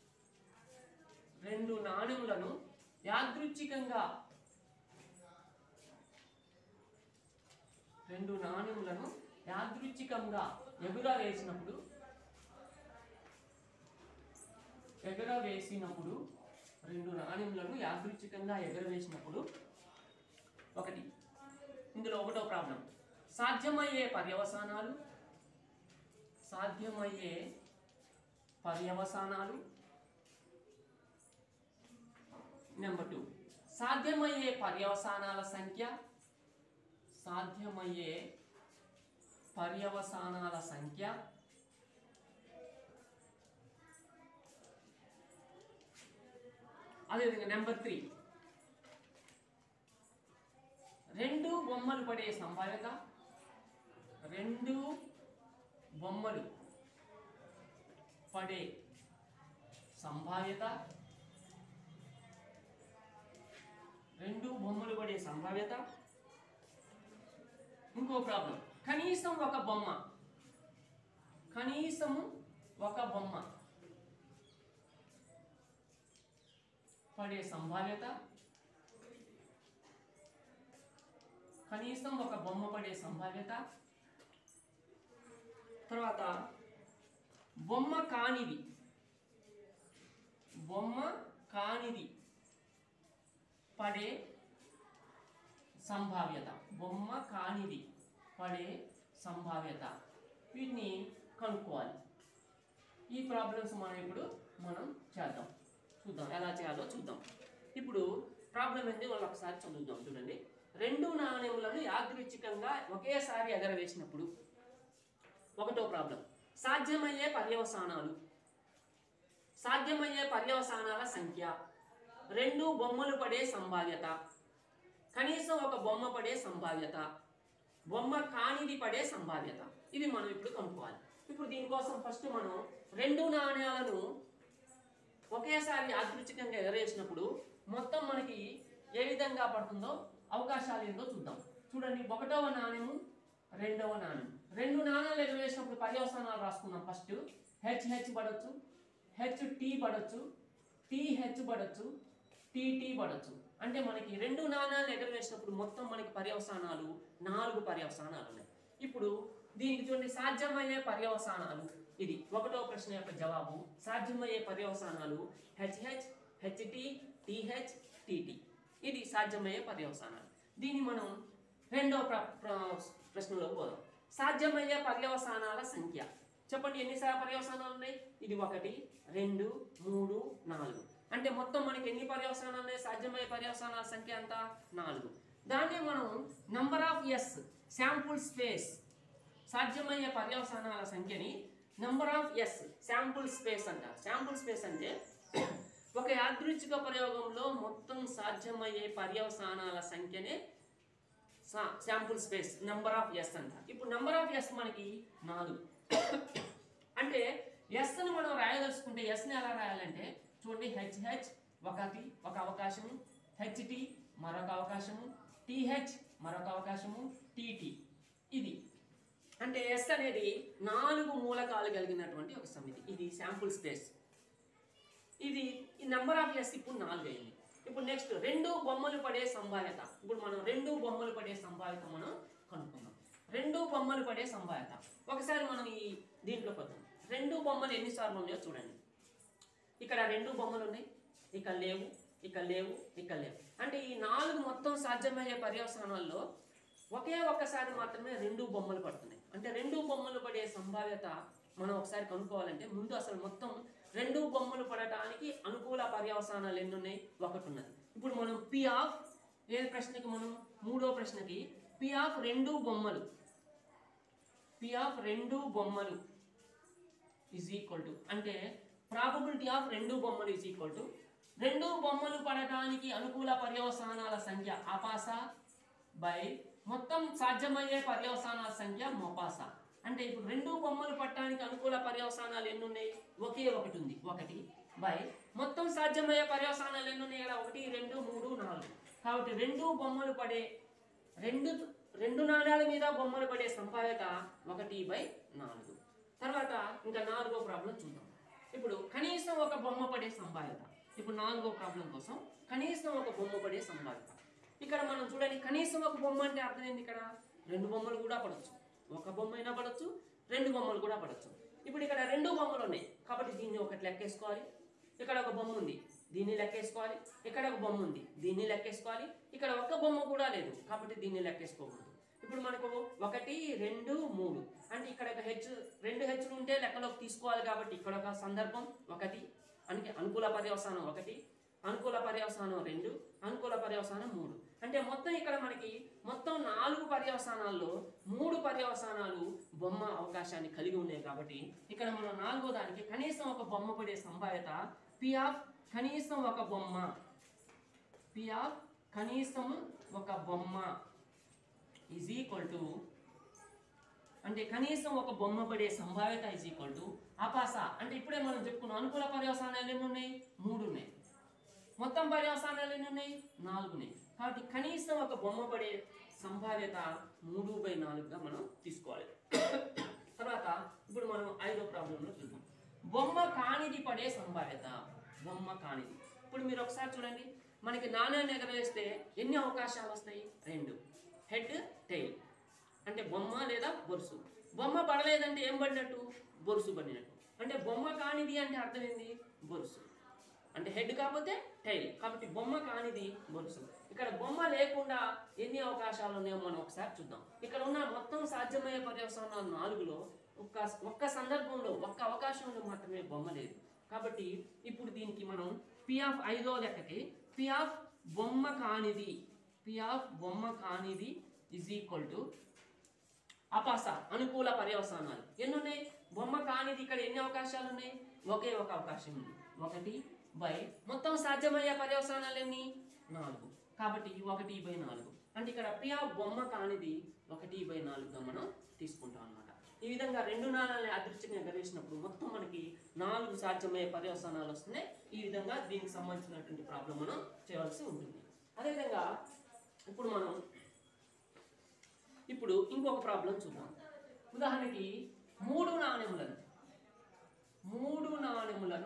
రెండు నాణ్యములను యాదృచ్ఛికంగా రెండు నాణ్యములను యాదృచ్ఛికంగా ఎగుర వేసినప్పుడు ఎగర వేసినప్పుడు రెండు నాణ్యములను యాదృచ్ఛికంగా ఎగరవేసినప్పుడు ఒకటి ఇందులో ఒకటో ప్రాబ్లం సాధ్యమయ్యే పర్యవసానాలు సాధ్యమయ్యే పర్యవసానాలు నెంబర్ టూ సాధ్యమయ్యే పర్యవసానాల సంఖ్య సాధ్యమయ్యే పర్యవసానాల సంఖ్య అదేవిధంగా నెంబర్ త్రీ రెండు బొమ్మలు పడే సంభావ్యత రెండు బొమ్మలు పడే సంభావ్యత సంభావ్యత ఇంకో ప్రాబ్లం కనీసం ఒక బొమ్మ కనీసము ఒక బొమ్మ పడే సంభావ్యత కనీసం ఒక బొమ్మ పడే సంభావ్యత తర్వాత బొమ్మ కానిది బొమ్మ కానిది పడే సంభావ్యత బొమ్మ కానిది పడే సంభావ్యత వీటిని కనుక్కోవాలి ఈ ప్రాబ్లమ్స్ మనం ఇప్పుడు మనం చేద్దాం చూద్దాం ఎలా చేయాలో చూద్దాం ఇప్పుడు ప్రాబ్లం ఏంటి వాళ్ళు ఒకసారి చదువుదాం చూడండి రెండు నాణ్యములను యాదృచ్ఛికంగా ఒకేసారి ఎగరవేసినప్పుడు ఒకటో ప్రాబ్లం సాధ్యమయ్యే పర్యవసానాలు సాధ్యమయ్యే పర్యవసానాల సంఖ్య రెండు బొమ్మలు పడే సంభావ్యత కనీసం ఒక బొమ్మ పడే సంభావ్యత బొమ్మ కానిది పడే సంభావ్యత ఇవి మనం ఇప్పుడు కనుక్కోవాలి ఇప్పుడు దీనికోసం ఫస్ట్ మనం రెండు నాణ్యాలను ఒకేసారి యాదృచ్ఛికంగా ఎగరేసినప్పుడు మొత్తం మనకి ఏ విధంగా పడుతుందో అవకాశాలు ఏందో చూద్దాం చూడండి ఒకటవ నాణ్యము రెండవ నాణ్యం రెండు నాణ్యాలు ఎగరేసినప్పుడు పర్యవసానాలు రాసుకుందాం ఫస్ట్ హెచ్ హెచ్ పడవచ్చు హెచ్ టీ పడవచ్చు టీ హెచ్ పడవచ్చు టీ టీ పడవచ్చు అంటే మనకి రెండు నాణ్యాలు ఎగరవేసినప్పుడు మొత్తం మనకి పర్యవసానాలు నాలుగు పర్యవసానాలు ఉన్నాయి ఇప్పుడు దీనికి చూడండి సాధ్యమయ్యే పర్యవసానాలు ఇది ఒకటో ప్రశ్న యొక్క జవాబు సాధ్యమయ్యే పర్యవసానాలు హెచ్హెచ్ హెచ్టి టిహెచ్ టిటి ఇది సాధ్యమయ్యే పర్యవసానాలు దీన్ని మనం రెండో ప్ర ప్ర- ప్రశ్నలో పోదాం సాధ్యమయ్యే పర్యవసానాల సంఖ్య చెప్పండి ఎన్ని సా- పర్యవసానాలు ఉన్నాయి ఇది ఒకటి రెండు మూడు నాలుగు అంటే మొత్తం మనకి ఎన్ని పర్యవసానాలు ఉన్నాయి సాధ్యమయ్యే పర్యవసానాల సంఖ్య ఎంత నాలుగు దాన్ని మనం number of S sample space సాధ్యమయ్యే పర్యవసానాల సంఖ్యని number of S sample space అంటారు శాంపుల్ స్పేస్ అంటే ఒక యాదృచ్ఛిక ప్రయోగంలో మొత్తం సాధ్యమయ్యే పర్యవసానాల సంఖ్యనే sample space number of S అంట ఇప్పుడు నంబర్ ఆఫ్ ఎస్ మనకి నాలుగు అంటే ఎస్ ని మనం రాయదలుచుకుంటే ఎస్ ని ఎలా రాయాలంటే చూడండి హెచ్ హెచ్ ఒకటి ఒక అవకాశము హెచ్టి మరొక అవకాశము టిహెచ్ మరొక అవకాశము టిటి ఇది అంటే ఎస్ అనేది నాలుగు మూలకాలు కలిగినటువంటి ఒక సమితి ఇది శాంపుల్ స్పేస్ ఇది ఈ నెంబర్ ఆఫ్ ఎస్ ఇప్పుడు నాలుగు అయింది ఇప్పుడు నెక్స్ట్ రెండు బొమ్మలు పడే సంభావ్యత ఇప్పుడు మనం రెండు బొమ్మలు పడే సంభావ్యత మనం కనుక్కుందాం రెండు బొమ్మలు పడే సంభావ్యత ఒకసారి మనం ఈ దీంట్లోకి వద్దాం రెండు బొమ్మలు ఎన్నిసార్లు ఉన్నాయో చూడండి ఇక్కడ రెండు బొమ్మలు ఉన్నాయి ఇక్కడ లేవు ఇక్కడ లేవు ఇక్కడ లేవు అంటే ఈ నాలుగు మొత్తం సాధ్యమయ్యే పర్యవసానాల్లో ఒకే ఒక్కసారి మాత్రమే రెండు బొమ్మలు పడుతున్నాయి అంటే రెండు బొమ్మలు పడే సంభావ్యత మనం ఒకసారి కనుక్కోవాలంటే ముందు అసలు మొత్తం రెండు బొమ్మలు పడటానికి అనుకూల పర్యవసానాలు ఎన్ని ఉన్నాయి ఒకటి ఉన్నది ఇప్పుడు మనం పి ఆఫ్ ఏ ప్రశ్నకి మనం మూడో ప్రశ్నకి పి ఆఫ్ రెండు బొమ్మలు పి ఆఫ్ రెండు బొమ్మలు ఈజ్ ఈక్వల్ టు అంటే ప్రాబబిలిటీ ఆఫ్ రెండు బొమ్మలు ఈజ్ ఈక్వల్ టు రెండు బొమ్మలు పడటానికి అనుకూల పర్యవసానాల సంఖ్య అపాస బై మొత్తం సాధ్యమయ్యే పర్యవసానాల సంఖ్య మొపాస అంటే ఇప్పుడు రెండు బొమ్మలు పట్టడానికి అనుకూల పర్యవసానాలు ఎన్ని ఉన్నాయి ఒకే ఒకటి ఉంది ఒకటి బై మొత్తం సాధ్యమయ్యే పర్యవసానాలు ఎన్ని ఉన్నాయి ఇక్కడ ఒకటి రెండు మూడు నాలుగు కాబట్టి రెండు బొమ్మలు పడే రెండు రెండు నాణ్యాల మీద బొమ్మలు పడే సంభావ్యత ఒకటి బై నాలుగు తర్వాత ఇంకా నాలుగో ప్రాబ్లం చూద్దాం ఇప్పుడు కనీసం ఒక బొమ్మ పడే సంభావ్యత ఇప్పుడు నాలుగో ప్రాబ్లం కోసం కనీసం ఒక బొమ్మ పడే సంభావ్యత ఇక్కడ మనం చూడండి కనీసం ఒక బొమ్మ అంటే అర్థం ఏంది ఇక్కడ రెండు బొమ్మలు కూడా పడవచ్చు ఒక బొమ్మ అయినా పడవచ్చు రెండు బొమ్మలు కూడా పడవచ్చు ఇప్పుడు ఇక్కడ రెండు బొమ్మలు ఉన్నాయి కాబట్టి దీన్ని ఒకటి లెక్కేసుకోవాలి ఇక్కడ ఒక బొమ్మ ఉంది దీన్ని లెక్కేసుకోవాలి ఇక్కడ ఒక బొమ్మ ఉంది దీన్ని లెక్కేసుకోవాలి ఇక్కడ ఒక్క బొమ్మ కూడా లేదు కాబట్టి దీన్ని లెక్కేసుకోకూడదు ఇప్పుడు మనకు ఒకటి రెండు మూడు అంటే ఇక్కడ ఒక హెచ్ రెండు హెచ్లు ఉంటే లెక్కలోకి తీసుకోవాలి కాబట్టి ఇక్కడ ఒక సందర్భం ఒకటి అంటే అనుకూల పర్యవసానం ఒకటి అనుకూల పర్యవసానం రెండు అనుకూల పర్యవసానం మూడు అంటే మొత్తం ఇక్కడ మనకి మొత్తం నాలుగు పర్యవసానాల్లో మూడు పర్యవసానాలు బొమ్మ అవకాశాన్ని కలిగి ఉన్నాయి కాబట్టి ఇక్కడ మనం నాలుగో దానికి కనీసం ఒక బొమ్మ పడే సంభావ్యత పి ఆఫ్ కనీసం ఒక బొమ్మ పి ఆఫ్ కనీసం ఒక బొమ్మ ఈజ్ ఈక్వల్ టు అంటే కనీసం ఒక బొమ్మ పడే సంభావ్యత ఈజ్ ఈక్వల్ టు అపాస అంటే ఇప్పుడే మనం చెప్పుకున్నాం అనుకూల పర్యవసానాలు ఎన్ని ఉన్నాయి మూడు ఉన్నాయి మొత్తం పర్యవసానాలు ఎన్ని ఉన్నాయి నాలుగు ఉన్నాయి కాబట్టి కనీసం ఒక బొమ్మ పడే సంభావ్యత మూడు బై నాలుగుగా మనం తీసుకోవాలి తర్వాత ఇప్పుడు మనం ఐదో ప్రాబ్లంలో చూద్దాం బొమ్మ కానిది పడే సంభావ్యత బొమ్మ కానిది ఇప్పుడు మీరు ఒకసారి చూడండి మనకి నాణ్యాన్ని ఎగరవేస్తే ఎన్ని అవకాశాలు వస్తాయి రెండు హెడ్ టైల్ అంటే బొమ్మ లేదా బొరుసు బొమ్మ పడలేదంటే ఏం పడినట్టు బొరుసు పడినట్టు అంటే బొమ్మ కానిది అంటే అర్థం ఏంది బొరుసు అంటే హెడ్ కాకపోతే టైల్ కాబట్టి బొమ్మ కానిది బొరుసు ఇక్కడ బొమ్మ లేకుండా ఎన్ని అవకాశాలు ఉన్నాయో మనం ఒకసారి చూద్దాం ఇక్కడ ఉన్న మొత్తం సాధ్యమయ్యే పర్యవసానాలు నాలుగులో ఒక్క ఒక్క సందర్భంలో ఒక్క అవకాశంలో మాత్రమే బొమ్మ లేదు కాబట్టి ఇప్పుడు దీనికి మనం పి ఆఫ్ ఐదో లెక్కకి పి ఆఫ్ బొమ్మ కానిది పి ఆఫ్ బొమ్మ కానిది ఇజ్ ఈక్వల్ టు అపాస అనుకూల పర్యవసానాలు ఎన్ని ఉన్నాయి బొమ్మ కానిది ఇక్కడ ఎన్ని అవకాశాలు ఉన్నాయి ఒకే ఒక అవకాశం ఉంది ఒకటి బై మొత్తం సాధ్యమయ్యే పర్యవసానాలు ఎన్ని నాలుగు కాబట్టి ఒకటి బై నాలుగు అంటే ఇక్కడ పి ఆఫ్ బొమ్మ కానిది ఒకటి బై నాలుగుగా మనం తీసుకుంటాం అన్నమాట ఈ విధంగా రెండు నాణాలని అదృష్టంగా గరిచినప్పుడు మొత్తం మనకి నాలుగు సాధ్యమయ్యే పర్యవసానాలు వస్తున్నాయి ఈ విధంగా దీనికి సంబంధించినటువంటి ప్రాబ్లం మనం చేయవలసి ఉంటుంది అదేవిధంగా ఇప్పుడు మనం ఇప్పుడు ఇంకొక ప్రాబ్లం చూద్దాం ఉదాహరణకి మూడు నాణెములను మూడు నాణెములను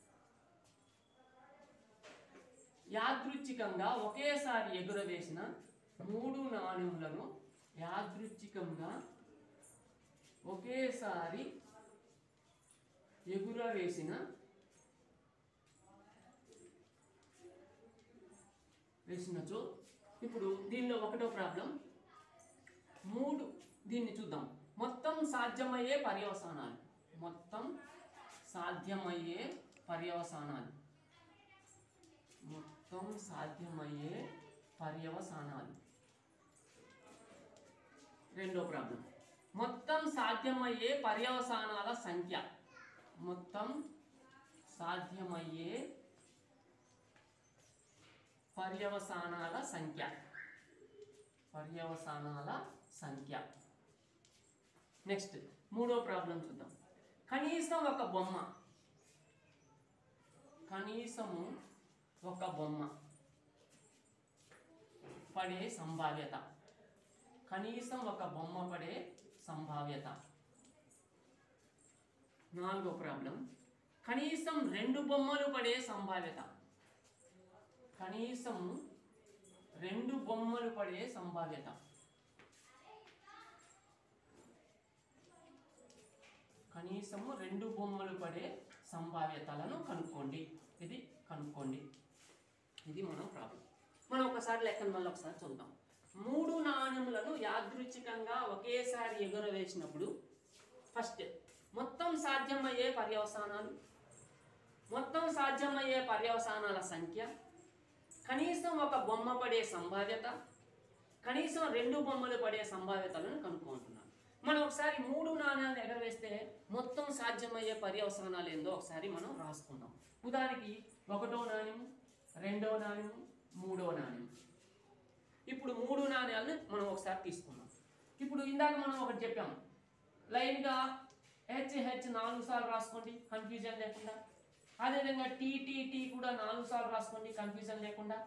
యాదృచ్ఛికంగా ఒకేసారి ఎగురవేసిన మూడు నాణెములను యాదృచ్ఛికంగా ఒకేసారి ఎగురవేసిన వేసినచో ఇప్పుడు దీనిలో ఒకటో ప్రాబ్లం మూడు దీన్ని చూద్దాం మొత్తం సాధ్యమయ్యే పర్యవసానాలు మొత్తం సాధ్యమయ్యే పర్యవసానాలు మొత్తం సాధ్యమయ్యే పర్యవసానాలు రెండో ప్రాబ్లం మొత్తం సాధ్యమయ్యే పర్యవసానాల సంఖ్య మొత్తం సాధ్యమయ్యే పర్యవసానాల సంఖ్య పర్యవసానాల సంఖ్య నెక్స్ట్ మూడో ప్రాబ్లం చూద్దాం కనీసం ఒక బొమ్మ కనీసము ఒక బొమ్మ పడే సంభావ్యత కనీసం ఒక బొమ్మ పడే సంభావ్యత నాలుగో ప్రాబ్లం కనీసం రెండు బొమ్మలు పడే సంభావ్యత కనీసం రెండు బొమ్మలు పడే సంభావ్యత కనీసము రెండు బొమ్మలు పడే సంభావ్యతలను కనుక్కోండి ఇది కనుక్కోండి ఇది మనం ప్రాబ్లం మనం ఒకసారి లెక్కను మళ్ళీ ఒకసారి చూద్దాం మూడు నాణ్యములను యాదృచ్ఛికంగా ఒకేసారి ఎగురవేసినప్పుడు ఫస్ట్ మొత్తం సాధ్యమయ్యే పర్యవసానాలు మొత్తం సాధ్యమయ్యే పర్యవసానాల సంఖ్య కనీసం ఒక బొమ్మ పడే సంభావ్యత కనీసం రెండు బొమ్మలు పడే సంభావ్యతలను కనుక్కుంటున్నాను మనం ఒకసారి మూడు నాణ్యాలను ఎగరవేస్తే మొత్తం సాధ్యమయ్యే పర్యవసానాలు ఏందో ఒకసారి మనం రాసుకుందాం ఉదాహరణకి ఒకటో నాణ్యం రెండో నాణ్యం మూడో నాణ్యం ఇప్పుడు మూడు నాణ్యాలను మనం ఒకసారి తీసుకుందాం ఇప్పుడు ఇందాక మనం ఒకటి చెప్పాము లైన్గా హెచ్ హెచ్ నాలుగు సార్లు రాసుకోండి కన్ఫ్యూజన్ లేకుండా అదేవిధంగా టీ టీ టీ కూడా నాలుగు సార్లు రాసుకోండి కన్ఫ్యూజన్ లేకుండా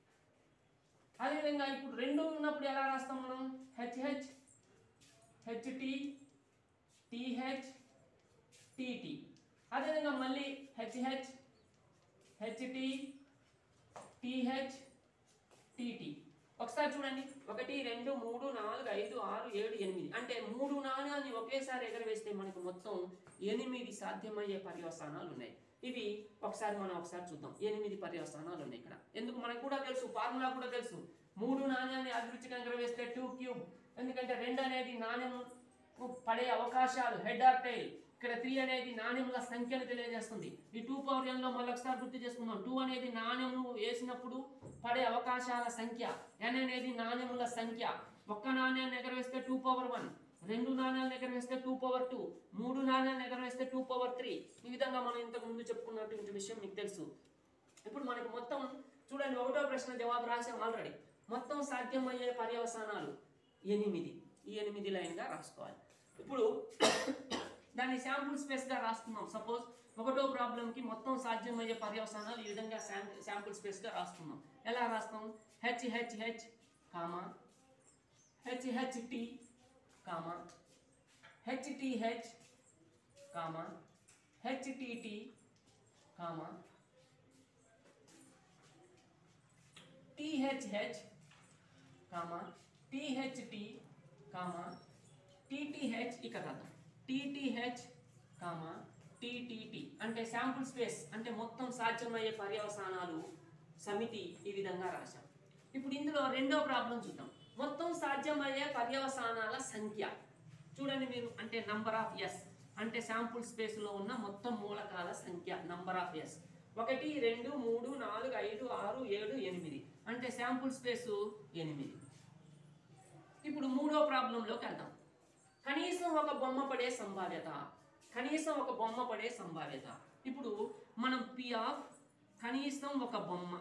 అదేవిధంగా ఇప్పుడు రెండు ఉన్నప్పుడు ఎలా రాస్తాం మనం H H HT TH TT అదేవిధంగా మళ్ళీ హెచ్హెచ్ హెచ్టి టిహెచ్ టిటి ఒకసారి చూడండి ఒకటి రెండు మూడు నాలుగు ఐదు ఆరు ఏడు ఎనిమిది అంటే మూడు నాణ్యాన్ని ఒకేసారి ఎగరవేస్తే మనకు మొత్తం ఎనిమిది సాధ్యమయ్యే పర్యవసానాలు ఉన్నాయి ఇవి ఒకసారి మనం ఒకసారి చూద్దాం ఎనిమిది పర్యవసానాలు ఉన్నాయి ఇక్కడ ఎందుకు మనకు కూడా తెలుసు ఫార్ములా కూడా తెలుసు మూడు నాణ్యాన్ని అభిరుచిగా ఎగరవేస్తే టూ క్యూబ్ ఎందుకంటే రెండు అనేది నాణ్యం పడే అవకాశాలు హెడ్ ఆర్ టైల్ ఇక్కడ త్రీ అనేది నాణ్యముల సంఖ్యను తెలియజేస్తుంది ఈ టూ పవర్ ఎన్ లో మళ్ళీ ఒకసారి గుర్తు చేసుకుందాం టూ అనేది నాణ్యము వేసినప్పుడు పడే అవకాశాల సంఖ్య ఎన్ అనేది నాణ్యముల సంఖ్య ఒక్క నాణ్యాన్ని ఎగరవేస్తే టూ పవర్ వన్ రెండు నాణ్యాలను ఎగరవేస్తే టూ పవర్ టూ మూడు నాణ్యాలను ఎగరవేస్తే టూ పవర్ త్రీ ఈ విధంగా మనం ఇంతకు ముందు చెప్పుకున్నటువంటి విషయం మీకు తెలుసు ఇప్పుడు మనకి మొత్తం చూడండి ఒకటో ప్రశ్న జవాబు రాసాం ఆల్రెడీ మొత్తం సాధ్యమయ్యే పర్యవసానాలు ఎనిమిది ఈ ఎనిమిది లైన్గా రాసుకోవాలి ఇప్పుడు దాన్ని శాంపుల్ స్పేస్గా రాసుకున్నాం సపోజ్ ఒకటో ప్రాబ్లంకి మొత్తం సాధ్యమయ్యే పర్యవసానాలు ఈ విధంగా శాంపుల్ స్పేస్గా రాసుకున్నాం ఎలా రాస్తాం H H H comma H H T comma H T H comma H T T comma THH comma THT comma TTH ఇక్కడ రాద్దాం టిటిహెచ్ కామా టిటిటి అంటే శాంపుల్ స్పేస్ అంటే మొత్తం సాధ్యమయ్యే పర్యవసానాలు సమితి ఈ విధంగా రాశాం ఇప్పుడు ఇందులో రెండో ప్రాబ్లం చూద్దాం మొత్తం సాధ్యమయ్యే పర్యవసానాల సంఖ్య చూడండి మీరు అంటే నంబర్ ఆఫ్ ఎస్ అంటే శాంపుల్ స్పేస్లో ఉన్న మొత్తం మూలకాల సంఖ్య నంబర్ ఆఫ్ ఎస్ ఒకటి రెండు మూడు నాలుగు ఐదు ఆరు ఏడు ఎనిమిది అంటే శాంపుల్ స్పేసు ఎనిమిది ఇప్పుడు మూడో ప్రాబ్లంలోకి వెళ్దాం కనీసం ఒక బొమ్మ పడే సంభావ్యత కనీసం ఒక బొమ్మ పడే సంభావ్యత ఇప్పుడు మనం పి ఆఫ్ కనీసం ఒక బొమ్మ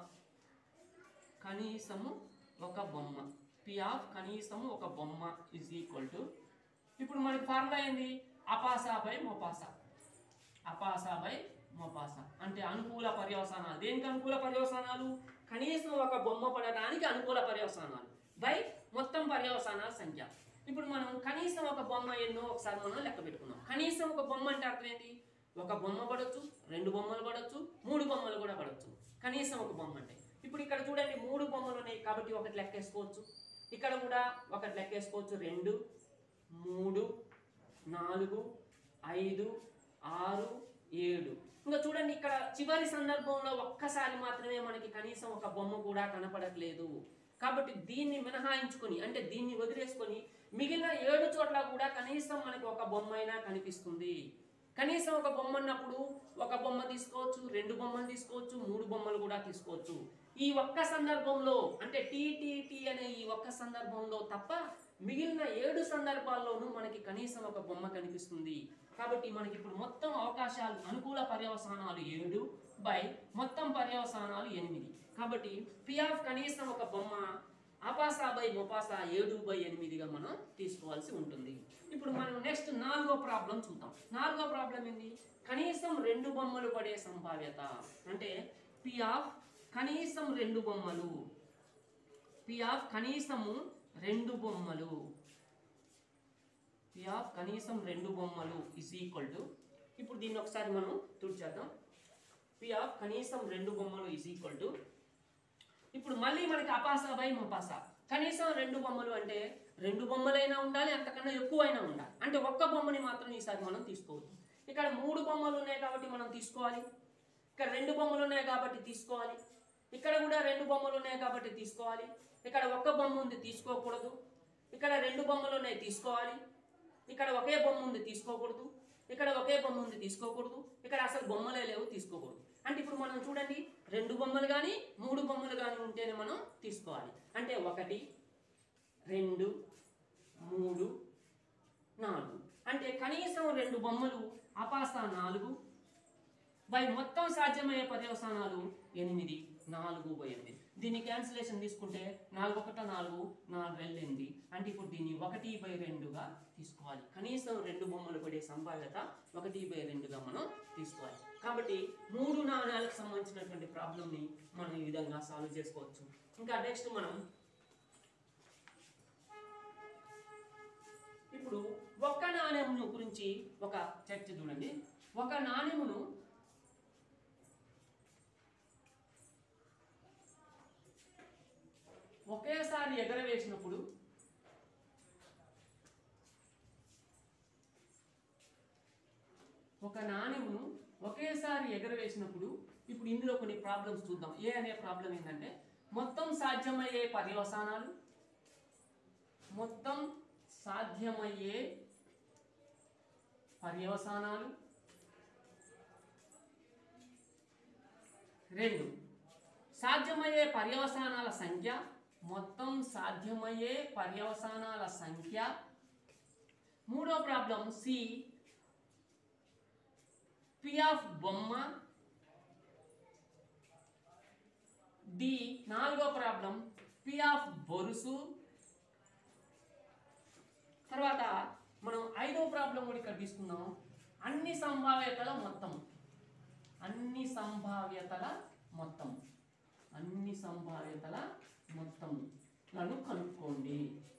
కనీసము ఒక బొమ్మ పి ఆఫ్ కనీసము ఒక బొమ్మ ఇజ్ ఈక్వల్ టు ఇప్పుడు మనకి ఫార్ములా ఏంది అపాసా బై మొపాసా అపాసా బై మొపాసా అంటే అనుకూల పర్యవసానాలు దేనికి అనుకూల పర్యవసానాలు కనీసం ఒక బొమ్మ పడడానికి అనుకూల పర్యవసానాలు బై మొత్తం పర్యవసానాల సంఖ్య ఇప్పుడు మనం కనీసం ఒక బొమ్మ ఎన్నో ఒకసారి మనం లెక్క పెట్టుకుందాం కనీసం ఒక బొమ్మ అంటే అర్థం ఏంటి ఒక బొమ్మ పడవచ్చు రెండు బొమ్మలు పడవచ్చు మూడు బొమ్మలు కూడా పడవచ్చు కనీసం ఒక బొమ్మ అంటే ఇప్పుడు ఇక్కడ చూడండి మూడు బొమ్మలు ఉన్నాయి కాబట్టి ఒకటి లెక్కేసుకోవచ్చు ఇక్కడ కూడా ఒకటి లెక్కేసుకోవచ్చు రెండు మూడు నాలుగు ఐదు ఆరు ఏడు ఇంకా చూడండి ఇక్కడ చివరి సందర్భంలో ఒక్కసారి మాత్రమే మనకి కనీసం ఒక బొమ్మ కూడా కనపడట్లేదు కాబట్టి దీన్ని మినహాయించుకొని అంటే దీన్ని వదిలేసుకొని మిగిలిన ఏడు చోట్ల కూడా కనీసం మనకి ఒక బొమ్మ అయినా కనిపిస్తుంది కనీసం ఒక బొమ్మ అన్నప్పుడు ఒక బొమ్మ తీసుకోవచ్చు రెండు బొమ్మలు తీసుకోవచ్చు మూడు బొమ్మలు కూడా తీసుకోవచ్చు ఈ ఒక్క సందర్భంలో అంటే టీటీటీ అనే ఈ ఒక్క సందర్భంలో తప్ప మిగిలిన ఏడు సందర్భాల్లోనూ మనకి కనీసం ఒక బొమ్మ కనిపిస్తుంది కాబట్టి మనకి ఇప్పుడు మొత్తం అవకాశాలు అనుకూల పర్యవసానాలు ఏడు బై మొత్తం పర్యవసానాలు ఎనిమిది కాబట్టి పి ఆఫ్ కనీసం ఒక బొమ్మ అపాసా బై మొపాసా ఏడు బై ఎనిమిదిగా మనం తీసుకోవాల్సి ఉంటుంది ఇప్పుడు మనం నెక్స్ట్ నాలుగో ప్రాబ్లం చూద్దాం నాలుగో ప్రాబ్లం ఏంది కనీసం రెండు బొమ్మలు పడే సంభావ్యత అంటే పి ఆఫ్ కనీసం రెండు బొమ్మలు పి ఆఫ్ కనీసము రెండు బొమ్మలు పి ఆఫ్ కనీసం రెండు బొమ్మలు ఇస్ ఈక్వల్ టు ఇప్పుడు దీన్ని ఒకసారి మనం తుడిచేద్దాం పి ఆఫ్ కనీసం రెండు బొమ్మలు ఇస్ ఈక్వల్ టు ఇప్పుడు మళ్ళీ మనకి అపాసా బై మొపాసా కనీసం రెండు బొమ్మలు అంటే రెండు బొమ్మలైనా ఉండాలి అంతకన్నా ఎక్కువైనా ఉండాలి అంటే ఒక్క బొమ్మని మాత్రం ఈసారి మనం తీసుకోవద్దు ఇక్కడ మూడు బొమ్మలు ఉన్నాయి కాబట్టి మనం తీసుకోవాలి ఇక్కడ రెండు బొమ్మలు ఉన్నాయి కాబట్టి తీసుకోవాలి ఇక్కడ కూడా రెండు బొమ్మలు ఉన్నాయి కాబట్టి తీసుకోవాలి ఇక్కడ ఒక్క బొమ్మ ఉంది తీసుకోకూడదు ఇక్కడ రెండు బొమ్మలు ఉన్నాయి తీసుకోవాలి ఇక్కడ ఒకే బొమ్మ ఉంది తీసుకోకూడదు ఇక్కడ ఒకే బొమ్మ ఉంది తీసుకోకూడదు ఇక్కడ అసలు బొమ్మలే లేవు తీసుకోకూడదు అంటే ఇప్పుడు మనం చూడండి రెండు బొమ్మలు కానీ మూడు బొమ్మలు కానీ ఉంటేనే మనం తీసుకోవాలి అంటే ఒకటి రెండు మూడు నాలుగు అంటే కనీసం రెండు బొమ్మలు అపాస నాలుగు బై మొత్తం సాధ్యమయ్యే పర్యవసానాలు ఎనిమిది నాలుగు బై ఎనిమిది దీన్ని క్యాన్సిలేషన్ తీసుకుంటే నాలుగు ఒకట నాలుగు నాలుగు రెండు ఎనిమిది అంటే ఇప్పుడు దీన్ని ఒకటి బై రెండుగా తీసుకోవాలి కనీసం రెండు బొమ్మలు పడే సంభావ్యత ఒకటి బై రెండుగా మనం తీసుకోవాలి కాబట్టి మూడు నాణ్యాలకు సంబంధించినటువంటి ప్రాబ్లమ్ని మనం ఈ విధంగా సాల్వ్ చేసుకోవచ్చు ఇంకా నెక్స్ట్ మనం ఇప్పుడు ఒక్క నాణ్యమును గురించి ఒక చర్చ చూడండి ఒక నాణ్యమును ఒకేసారి ఎగరవేసినప్పుడు ఒక నాణ్యమును ఒకేసారి ఎగరవేసినప్పుడు ఇప్పుడు ఇందులో కొన్ని ప్రాబ్లమ్స్ చూద్దాం ఏ అనే ప్రాబ్లం ఏంటంటే మొత్తం సాధ్యమయ్యే పర్యవసానాలు మొత్తం సాధ్యమయ్యే పర్యవసానాలు రెండు సాధ్యమయ్యే పర్యవసానాల సంఖ్య మొత్తం సాధ్యమయ్యే పర్యవసానాల సంఖ్య మూడో ప్రాబ్లం సి పి ఆఫ్ బొమ్మ డి నాలుగో ప్రాబ్లం పి ఆఫ్ బొరుసు తర్వాత మనం ఐదో ప్రాబ్లం కూడా ఇక్కడ తీసుకుందాం అన్ని సంభావ్యతల మొత్తం అన్ని సంభావ్యతల మొత్తం అన్ని సంభావ్యతల మొత్తం లను కనుక్కోండి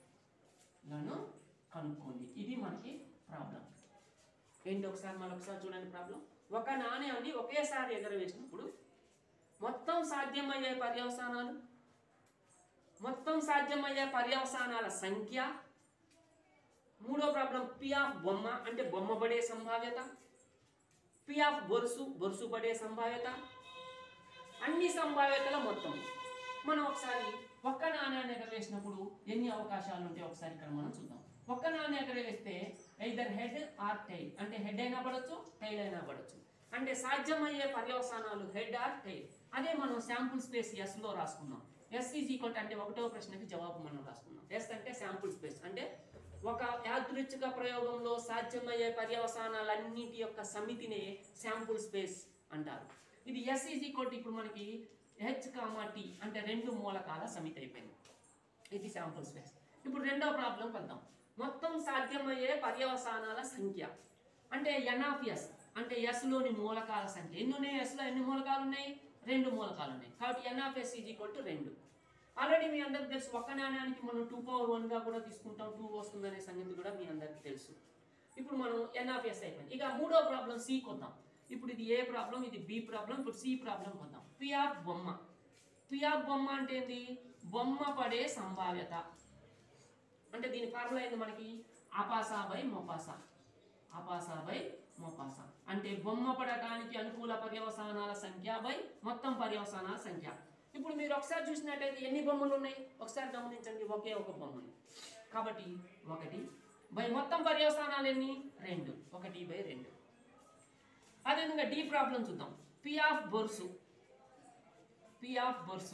లను కనుక్కోండి ఇది మనకి ప్రాబ్లం ఏంటి ఒకసారి మళ్ళీ ఒకసారి చూడండి ప్రాబ్లం ఒక నాణ్యాన్ని ఒకేసారి ఎగరవేసినప్పుడు మొత్తం సాధ్యమయ్యే పర్యవసానాలు మొత్తం సాధ్యమయ్యే పర్యవసానాల సంఖ్య మూడో ప్రాబ్లం పి ఆఫ్ బొమ్మ అంటే బొమ్మ పడే సంభావ్యత పి ఆఫ్ బొరుసు బొరుసు పడే సంభావ్యత అన్ని సంభావ్యతల మొత్తం మనం ఒకసారి ఒక్క నాణ్యాన్ని ఎగరవేసినప్పుడు ఎన్ని అవకాశాలు ఉంటాయి ఒకసారి ఇక్కడ మనం చూద్దాం ఒక్క నాణ్యం ఎగరవేస్తే ఐదర్ హెడ్ ఆర్ టైల్ అంటే హెడ్ అయినా పడవచ్చు టైల్ అయినా పడవచ్చు అంటే సాధ్యమయ్యే పర్యవసానాలు హెడ్ ఆర్ టైల్ అదే మనం శాంపుల్ స్పేస్ ఎస్ లో రాసుకున్నాం ఎస్ ఈజ్ ఈక్వల్ అంటే ఒకటో ప్రశ్నకి జవాబు మనం రాసుకున్నాం ఎస్ అంటే శాంపుల్ స్పేస్ అంటే ఒక యాదృచ్ఛిక ప్రయోగంలో సాధ్యమయ్యే పర్యవసానాలన్నిటి యొక్క సమితినే శాంపుల్ స్పేస్ అంటారు ఇది ఎస్ ఈజ్ ఈక్వల్ ఇప్పుడు మనకి హెచ్ కామా టీ అంటే రెండు మూలకాల సమితి అయిపోయింది ఇది శాంపుల్ స్పేస్ ఇప్పుడు రెండో ప్రాబ్లం వద్దాం మొత్తం సాధ్యమయ్యే పర్యవసానాల సంఖ్య అంటే ఎన్ ఆఫ్ ఎస్ అంటే ఎస్ లోని మూలకాల సంఖ్య ఎన్ని ఉన్నాయి ఎస్ లో ఎన్ని మూలకాలు ఉన్నాయి రెండు మూలకాలు ఉన్నాయి కాబట్టి N of S is equal to రెండు ఆల్రెడీ మీ అందరికి తెలుసు ఒక్క నాణ్యానికి మనం టూ పవర్ వన్ గా కూడా తీసుకుంటాం టూ వస్తుందనే సంగతి కూడా మీ అందరికి తెలుసు ఇప్పుడు మనం ఎన్ ఆఫ్ ఎస్ అయిపోయింది ఇక మూడో ప్రాబ్లం సి కొద్దాం ఇప్పుడు ఇది ఏ ప్రాబ్లం ఇది బి ప్రాబ్లం ఇప్పుడు సి ప్రాబ్లం కొద్దాం పి ఆఫ్ బొమ్మ పి ఆఫ్ బొమ్మ అంటే ఏంది బొమ్మ పడే సంభావ్యత అంటే దీని ఫార్ములా ఏంది మనకి అపాసా బై మొపాసా అపాసా బై మొపాసా అంటే బొమ్మ పడటానికి అనుకూల పర్యవసానాల సంఖ్య బై మొత్తం పర్యవసానాల సంఖ్య ఇప్పుడు మీరు ఒకసారి చూసినట్టయితే ఎన్ని బొమ్మలు ఉన్నాయి ఒకసారి గమనించండి ఒకే ఒక బొమ్మ ఉంది కాబట్టి ఒకటి బై మొత్తం పర్యవసానాలు ఎన్ని రెండు ఒకటి బై రెండు అదేవిధంగా డి ప్రాబ్లం చూద్దాం పి ఆఫ్ బొర్సు పి ఆఫ్ బొర్సు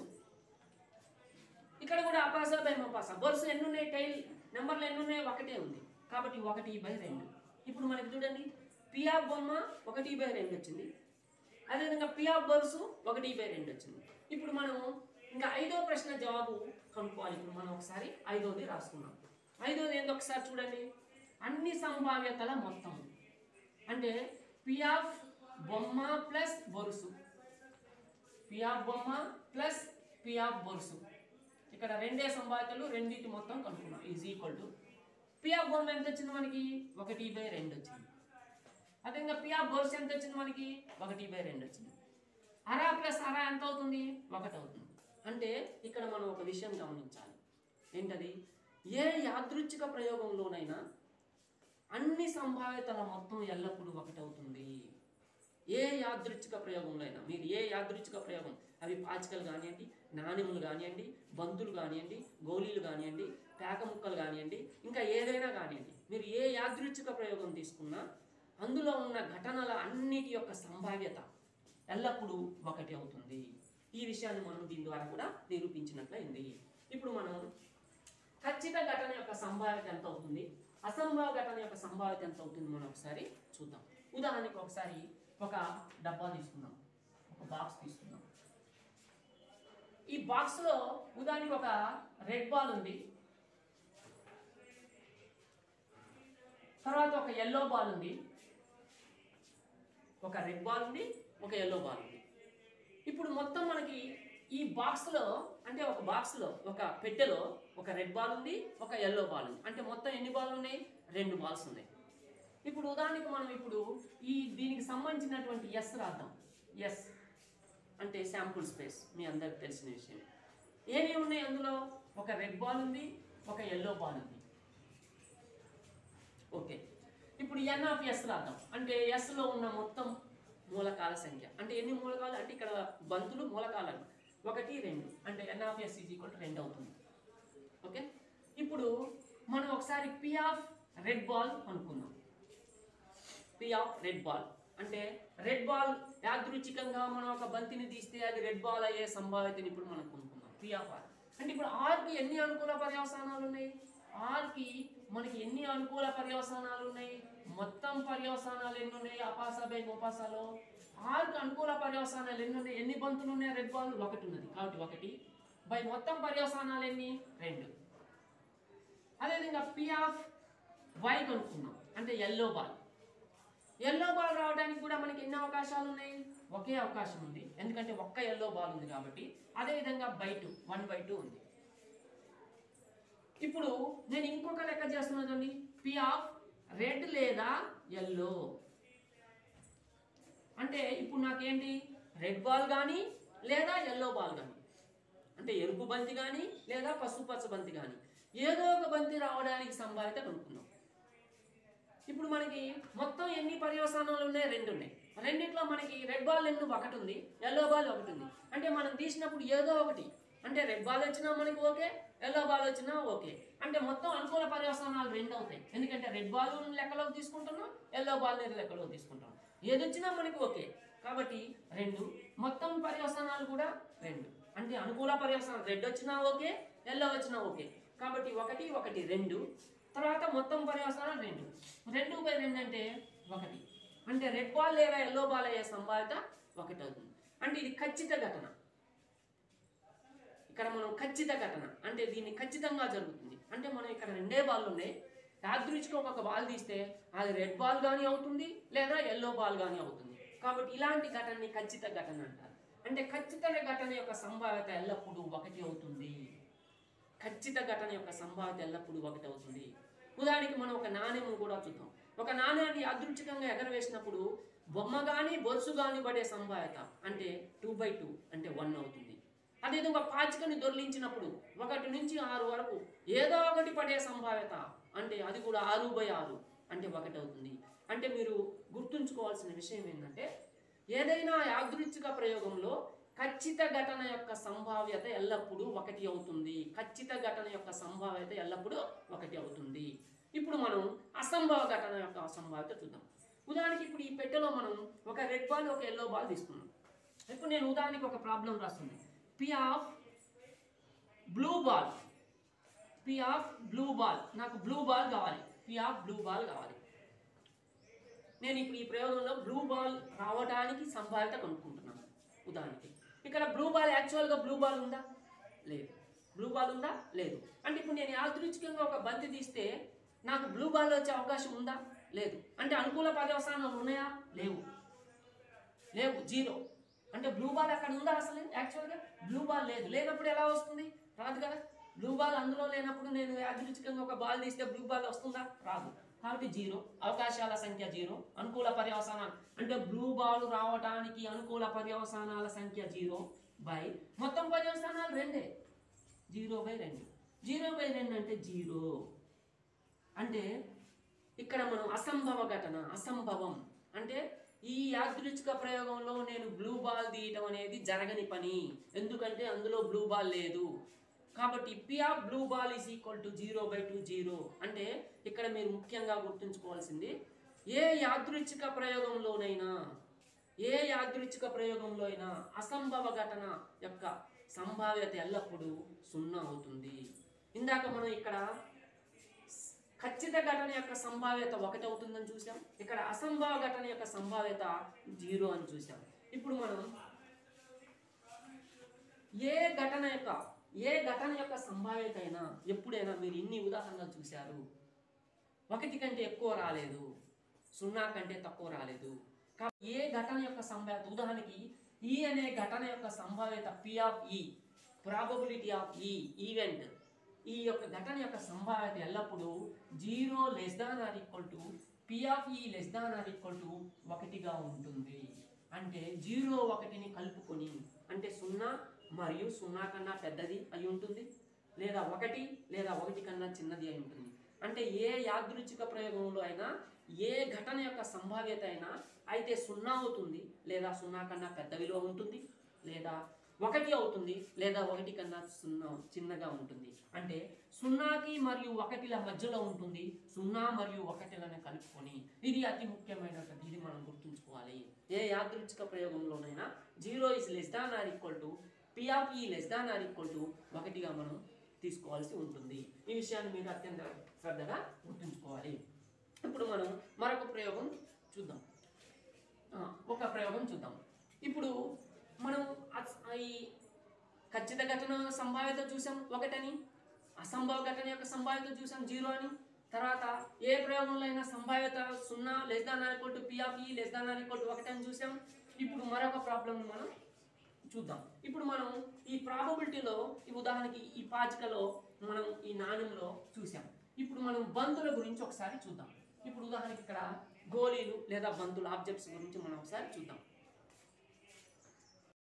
ఇక్కడ కూడా అపాసా బై మొపాసా బొర్సు ఎన్ని ఉన్నాయి టైల్ నెంబర్లు ఎన్ని ఉన్నాయి ఒకటే ఉంది కాబట్టి ఒకటి బై రెండు ఇప్పుడు మనకి చూడండి పి ఆఫ్ బొమ్మ ఒకటి బై రెండు వచ్చింది అదేవిధంగా పి ఆఫ్ బొర్సు ఒకటి బై రెండు వచ్చింది ఇప్పుడు మనం ఇంకా ఐదో ప్రశ్న జవాబు కనుక్కోవాలి ఇప్పుడు మనం ఒకసారి ఐదోది రాసుకున్నాం ఐదోది ఏందో ఒకసారి చూడండి అన్ని సంభావ్యతల మొత్తం అంటే పి ఆఫ్ బొమ్మ ప్లస్ బొరుసు పి ఆఫ్ బొమ్మ ప్లస్ పి ఆఫ్ బొరుసు ఇక్కడ రెండే సంభావ్యతలు రెండింటి మొత్తం కనుక్కున్నాం is equal to P of బొమ్మ ఎంత వచ్చింది మనకి ఒకటి బై రెండు వచ్చింది అదేవిధంగా పి ఆఫ్ బొరుసు ఎంత వచ్చింది మనకి ఒకటి బై రెండు వచ్చింది అరా ప్లస్ అరా ఎంత అవుతుంది ఒకటి అవుతుంది అంటే ఇక్కడ మనం ఒక విషయం గమనించాలి ఏంటది ఏ యాదృచ్ఛిక ప్రయోగంలోనైనా అన్ని సంభావ్యతల మొత్తం ఎల్లప్పుడూ ఒకటవుతుంది ఏ యాదృచ్ఛిక ప్రయోగంలో అయినా మీరు ఏ యాదృచ్ఛిక ప్రయోగం అవి పాచికలు కానివ్వండి నాణ్యములు కానివ్వండి బంతులు కానివ్వండి గోళీలు కానివ్వండి పేక ముక్కలు కానివ్వండి ఇంకా ఏదైనా కానివ్వండి మీరు ఏ యాదృచ్ఛిక ప్రయోగం తీసుకున్నా అందులో ఉన్న ఘటనల అన్నిటి యొక్క సంభావ్యత ఎల్లప్పుడూ ఒకటి అవుతుంది ఈ విషయాన్ని మనం దీని ద్వారా కూడా నిరూపించినట్లయింది ఇప్పుడు మనం ఖచ్చిత ఘటన యొక్క సంభావ్యత ఎంత అవుతుంది అసంభవ ఘటన యొక్క సంభావ్యత ఎంత అవుతుంది మనం ఒకసారి చూద్దాం ఉదాహరణకి ఒకసారి ఒక డబ్బా తీసుకుందాం ఒక బాక్స్ తీసుకుందాం ఈ బాక్స్ లో ఉదాహరణకి ఒక రెడ్ బాల్ ఉంది తర్వాత ఒక ఎల్లో బాల్ ఉంది ఒక రెడ్ బాల్ ఉంది ఒక ఎల్లో బాల్ ఉంది ఇప్పుడు మొత్తం మనకి ఈ బాక్స్లో అంటే ఒక బాక్స్లో ఒక పెట్టెలో ఒక రెడ్ బాల్ ఉంది ఒక ఎల్లో బాల్ ఉంది అంటే మొత్తం ఎన్ని బాల్ ఉన్నాయి రెండు బాల్స్ ఉన్నాయి ఇప్పుడు ఉదాహరణకి మనం ఇప్పుడు ఈ దీనికి సంబంధించినటువంటి ఎస్ రాద్దాం ఎస్ అంటే శాంపుల్ స్పేస్ మీ అందరికి తెలిసిన విషయం ఏమేమి ఉన్నాయి అందులో ఒక రెడ్ బాల్ ఉంది ఒక ఎల్లో బాల్ ఉంది ఓకే ఇప్పుడు ఎన్ ఆఫ్ ఎస్ రాద్దాం అంటే ఎస్ లో ఉన్న మొత్తం మూలకాల సంఖ్య అంటే ఎన్ని మూలకాలు అంటే ఇక్కడ బంతులు మూలకాలు అన్నమాట. ఒకటి రెండు అంటే N of S is equal to రెండు అవుతుంది ఓకే ఇప్పుడు మనం ఒకసారి పి ఆఫ్ రెడ్ బాల్ అనుకుందాం పి ఆఫ్ రెడ్ బాల్ అంటే రెడ్ బాల్ యాదృచ్ఛికంగా మనం ఒక బంతిని తీస్తే అది రెడ్ బాల్ అయ్యే సంభావ్యతని ఇప్పుడు మనం కొనుక్కుందాం పి ఆఫ్ ఆర్ అంటే ఇప్పుడు ఆర్కి ఎన్ని అనుకూల పర్యవసానాలు ఉన్నాయి ఆర్కి మనకి ఎన్ని అనుకూల పర్యవసానాలు ఉన్నాయి మొత్తం పర్యవసానాలు ఎన్ని ఉన్నాయి అపాస బై మోపాసాలో ఆర్కి అనుకూల పర్యవసానాలు ఎన్ని ఉన్నాయి ఎన్ని బంతులు ఉన్నాయి రెడ్ బాల్ ఒకటి ఉన్నది కాబట్టి ఒకటి బై మొత్తం పర్యవసానాలు ఎన్ని రెండు అదేవిధంగా పి ఆఫ్ వై కనుక్కున్నాం అంటే ఎల్లో బాల్ ఎల్లో బాల్ రావడానికి కూడా మనకి ఎన్ని అవకాశాలు ఉన్నాయి ఒకే అవకాశం ఉంది ఎందుకంటే ఒక్క ఎల్లో బాల్ ఉంది కాబట్టి అదేవిధంగా by two one by two ఉంది ఇప్పుడు నేను ఇంకొక లెక్క చేస్తున్నానండి పి ఆఫ్ రెడ్ లేదా ఎల్లో అంటే ఇప్పుడు నాకేంటి రెడ్ బాల్ కానీ లేదా ఎల్లో బాల్ కానీ అంటే ఎరుపు బంతి కానీ లేదా పసుపు పచ్చ బంతి కానీ ఏదో ఒక బంతి రావడానికి సంభావ్యత కనుక్కుందాం ఇప్పుడు మనకి మొత్తం ఎన్ని పర్యవసానాలు ఉన్నాయి రెండు ఉన్నాయి రెండిట్లో మనకి రెడ్ బాల్ ఎన్ని ఒకటి ఉంది ఎల్లో బాల్ ఒకటి ఉంది అంటే మనం తీసినప్పుడు ఏదో ఒకటి అంటే రెడ్ బాల్ వచ్చినా మనకి ఓకే ఎల్లో బాల్ వచ్చినా ఓకే అంటే మొత్తం అనుకూల పర్యవసానాలు రెండు అవుతాయి ఎందుకంటే రెడ్ బాల్ లెక్కలోకి తీసుకుంటున్నాం ఎల్లో బాల్ లెక్కలోకి తీసుకుంటాం ఏది వచ్చినా మనకి ఓకే కాబట్టి రెండు మొత్తం పర్యవసానాలు కూడా రెండు అంటే అనుకూల పర్యవసానం రెడ్ వచ్చినా ఓకే ఎల్లో వచ్చినా ఓకే కాబట్టి ఒకటి ఒకటి రెండు తర్వాత మొత్తం పర్యవసానాలు రెండు రెండు బై రెండు అంటే ఒకటి అంటే రెడ్ బాల్ లేదా ఎల్లో బాల్ అయ్యే సంభావ్యత ఒకటి అవుతుంది అంటే ఇది ఖచ్చిత ఘటన ఇక్కడ మనం ఖచ్చిత ఘటన అంటే దీన్ని ఖచ్చితంగా జరుగుతుంది అంటే మనం ఇక్కడ రెండే బాల్ ఉన్నాయి యాదృచ్ఛికం ఒక బాల్ తీస్తే అది రెడ్ బాల్ కానీ అవుతుంది లేదా ఎల్లో బాల్ కానీ అవుతుంది కాబట్టి ఇలాంటి ఘటనని ఖచ్చిత ఘటన అంటారు అంటే ఖచ్చిత ఘటన యొక్క సంభావ్యత ఎల్లప్పుడూ ఒకటి అవుతుంది ఖచ్చిత ఘటన యొక్క సంభావ్యత ఎల్లప్పుడూ ఒకటి అవుతుంది ఉదాహరణకి మనం ఒక నాణ్యం కూడా చూద్దాం ఒక నాణ్యాన్ని యాదృచ్ఛికంగా ఎగరవేసినప్పుడు బొమ్మ కానీ బొరుసు కానీ పడే సంభావ్యత అంటే టూ బై టూ అంటే వన్ అవుతుంది అదేవిధంగా పాచికని దొర్లించినప్పుడు ఒకటి నుంచి ఆరు వరకు ఏదో ఒకటి పడే సంభావ్యత అంటే అది కూడా ఆరు బై ఆరు అంటే ఒకటి అవుతుంది అంటే మీరు గుర్తుంచుకోవాల్సిన విషయం ఏంటంటే ఏదైనా యాదృచ్ఛిక ప్రయోగంలో ఖచ్చిత ఘటన యొక్క సంభావ్యత ఎల్లప్పుడూ ఒకటి అవుతుంది ఖచ్చిత ఘటన యొక్క సంభావ్యత ఎల్లప్పుడూ ఒకటి అవుతుంది ఇప్పుడు మనం అసంభవ ఘటన యొక్క సంభావ్యత చూద్దాం ఉదాహరణకి ఇప్పుడు ఈ పెట్టెలో మనం ఒక రెడ్ బాల్ ఒక ఎల్లో బాల్ తీసుకున్నాం ఇప్పుడు నేను ఉదాహరణకి ఒక ప్రాబ్లం రాస్తుంది P of blue ball P of blue ball నాకు బ్లూ బాల్ కావాలి పి ఆఫ్ బ్లూ బాల్ కావాలి నేను ఇప్పుడు ఈ ప్రయోగంలో బ్లూ బాల్ రావడానికి సంభావ్యత కనుక్కుంటున్నాను ఉదాహరణకి ఇక్కడ బ్లూ బాల్ యాక్చువల్గా బ్లూ బాల్ ఉందా లేదు బ్లూ బాల్ ఉందా లేదు అంటే ఇప్పుడు నేను యాదృచ్ఛికంగా ఒక బంతి తీస్తే నాకు బ్లూ బాల్ వచ్చే అవకాశం ఉందా లేదు అంటే అనుకూల పర్యవసానాలు ఉన్నాయా లేవు లేవు జీరో అంటే బ్లూ బాల్ అక్కడ ఉందా అసలు యాక్చువల్గా బ్లూ బాల్ లేదు లేనప్పుడు ఎలా వస్తుంది రాదు కదా బ్లూ బాల్ అందులో లేనప్పుడు నేను యాదృచ్ఛికంగా ఒక బాల్ తీస్తే బ్లూ బాల్ వస్తుందా రాదు కాబట్టి జీరో అవకాశాల సంఖ్య జీరో అనుకూల పర్యవసానాలు అంటే బ్లూ బాల్ రావడానికి అనుకూల పర్యవసానాల సంఖ్య జీరో బై మొత్తం పర్యవసానాలు రెండే జీరో బై రెండు జీరో బై రెండు అంటే జీరో అంటే ఇక్కడ మనం అసంభవ ఘటన అసంభవం అంటే ఈ యాదృచ్ఛిక ప్రయోగంలో నేను బ్లూ బాల్ తీయటం అనేది జరగని పని ఎందుకంటే అందులో బ్లూ బాల్ లేదు కాబట్టి P of blue ball is equal to zero by two zero అంటే ఇక్కడ మీరు ముఖ్యంగా గుర్తుంచుకోవాల్సింది ఏ యాదృచ్ఛిక ప్రయోగంలోనైనా ఏ యాదృచ్ఛిక ప్రయోగంలో అయినా అసంభవ ఘటన యొక్క సంభావ్యత ఎల్లప్పుడూ సున్నా అవుతుంది ఇందాక మనం ఇక్కడ ఖచ్చిత ఘటన యొక్క సంభావ్యత ఒకటి అవుతుందని చూసాం ఇక్కడ అసంభవ ఘటన యొక్క సంభావ్యత జీరో అని చూసాం ఇప్పుడు మనం ఏ ఘటన యొక్క ఏ ఘటన యొక్క సంభావ్యత అయినా ఎప్పుడైనా మీరు ఇన్ని ఉదాహరణలు చూశారు ఒకటి కంటే ఎక్కువ రాలేదు సున్నా కంటే తక్కువ రాలేదు కాబట్టి ఏ ఘటన యొక్క సంభావ్యత ఉదాహరణకి ఈ అనే ఘటన యొక్క సంభావ్యత P of E probability of E event E యొక్క ఘటన యొక్క సంభావ్యత ఎల్లప్పుడూ zero less than or equal to P of E less than or equal to ఒకటిగా ఉంటుంది అంటే జీరో ఒకటిని కలుపుకొని అంటే సున్నా మరియు సున్నా కన్నా పెద్దది అయి ఉంటుంది లేదా ఒకటి లేదా ఒకటి కన్నా చిన్నది అయి ఉంటుంది అంటే ఏ యాదృచ్ఛిక ప్రయోగంలో అయినా ఏ ఘటన యొక్క సంభావ్యత అయినా అయితే సున్నా అవుతుంది లేదా సున్నా కన్నా పెద్ద విలువ ఉంటుంది లేదా ఒకటి అవుతుంది లేదా ఒకటి కన్నా సున్నా చిన్నగా ఉంటుంది అంటే సున్నాకి మరియు ఒకటిల మధ్యలో ఉంటుంది సున్నా మరియు ఒకటిలను కలుపుకొని ఇది అతి ముఖ్యమైనటువంటి ఇది మనం గుర్తుంచుకోవాలి ఏ యాదృచ్ఛిక ప్రయోగంలోనైనా zero is less than or equal to P of E less than or equal to ఒకటిగా మనం తీసుకోవాల్సి ఉంటుంది ఈ విషయాన్ని మీరు అత్యంత శ్రద్ధగా గుర్తుంచుకోవాలి ఇప్పుడు మనం మరొక ప్రయోగం చూద్దాం ఆ, ఒక ప్రయోగం చూద్దాం ఇప్పుడు మనం అస్- ఈ ఖచ్చిత ఘటన సంభావ్యత చూసాం ఒకటని అసంభవ ఘటన యొక్క సంభావ్యత చూసాం జీరో అని తర్వాత ఏ ప్రయోగంలో అయినా సంభావ్యత సున్నా less than equal to P of E less than equal to ఒకటి అని చూసాం ఇప్పుడు మరొక ప్రాబ్లం మనం చూద్దాం ఇప్పుడు మనం ఈ ప్రాబబిలిటీలో ఈ ఉదాహరణకి ఈ పాచికలో మనం ఈ నాణ్యం పాఠంలో చూసాం ఇప్పుడు మనం బంతుల గురించి ఒకసారి చూద్దాం ఇప్పుడు ఉదాహరణకి ఇక్కడ గోళీలు లేదా బంతుల ఆబ్జెక్ట్స్ గురించి మనం ఒకసారి చూద్దాం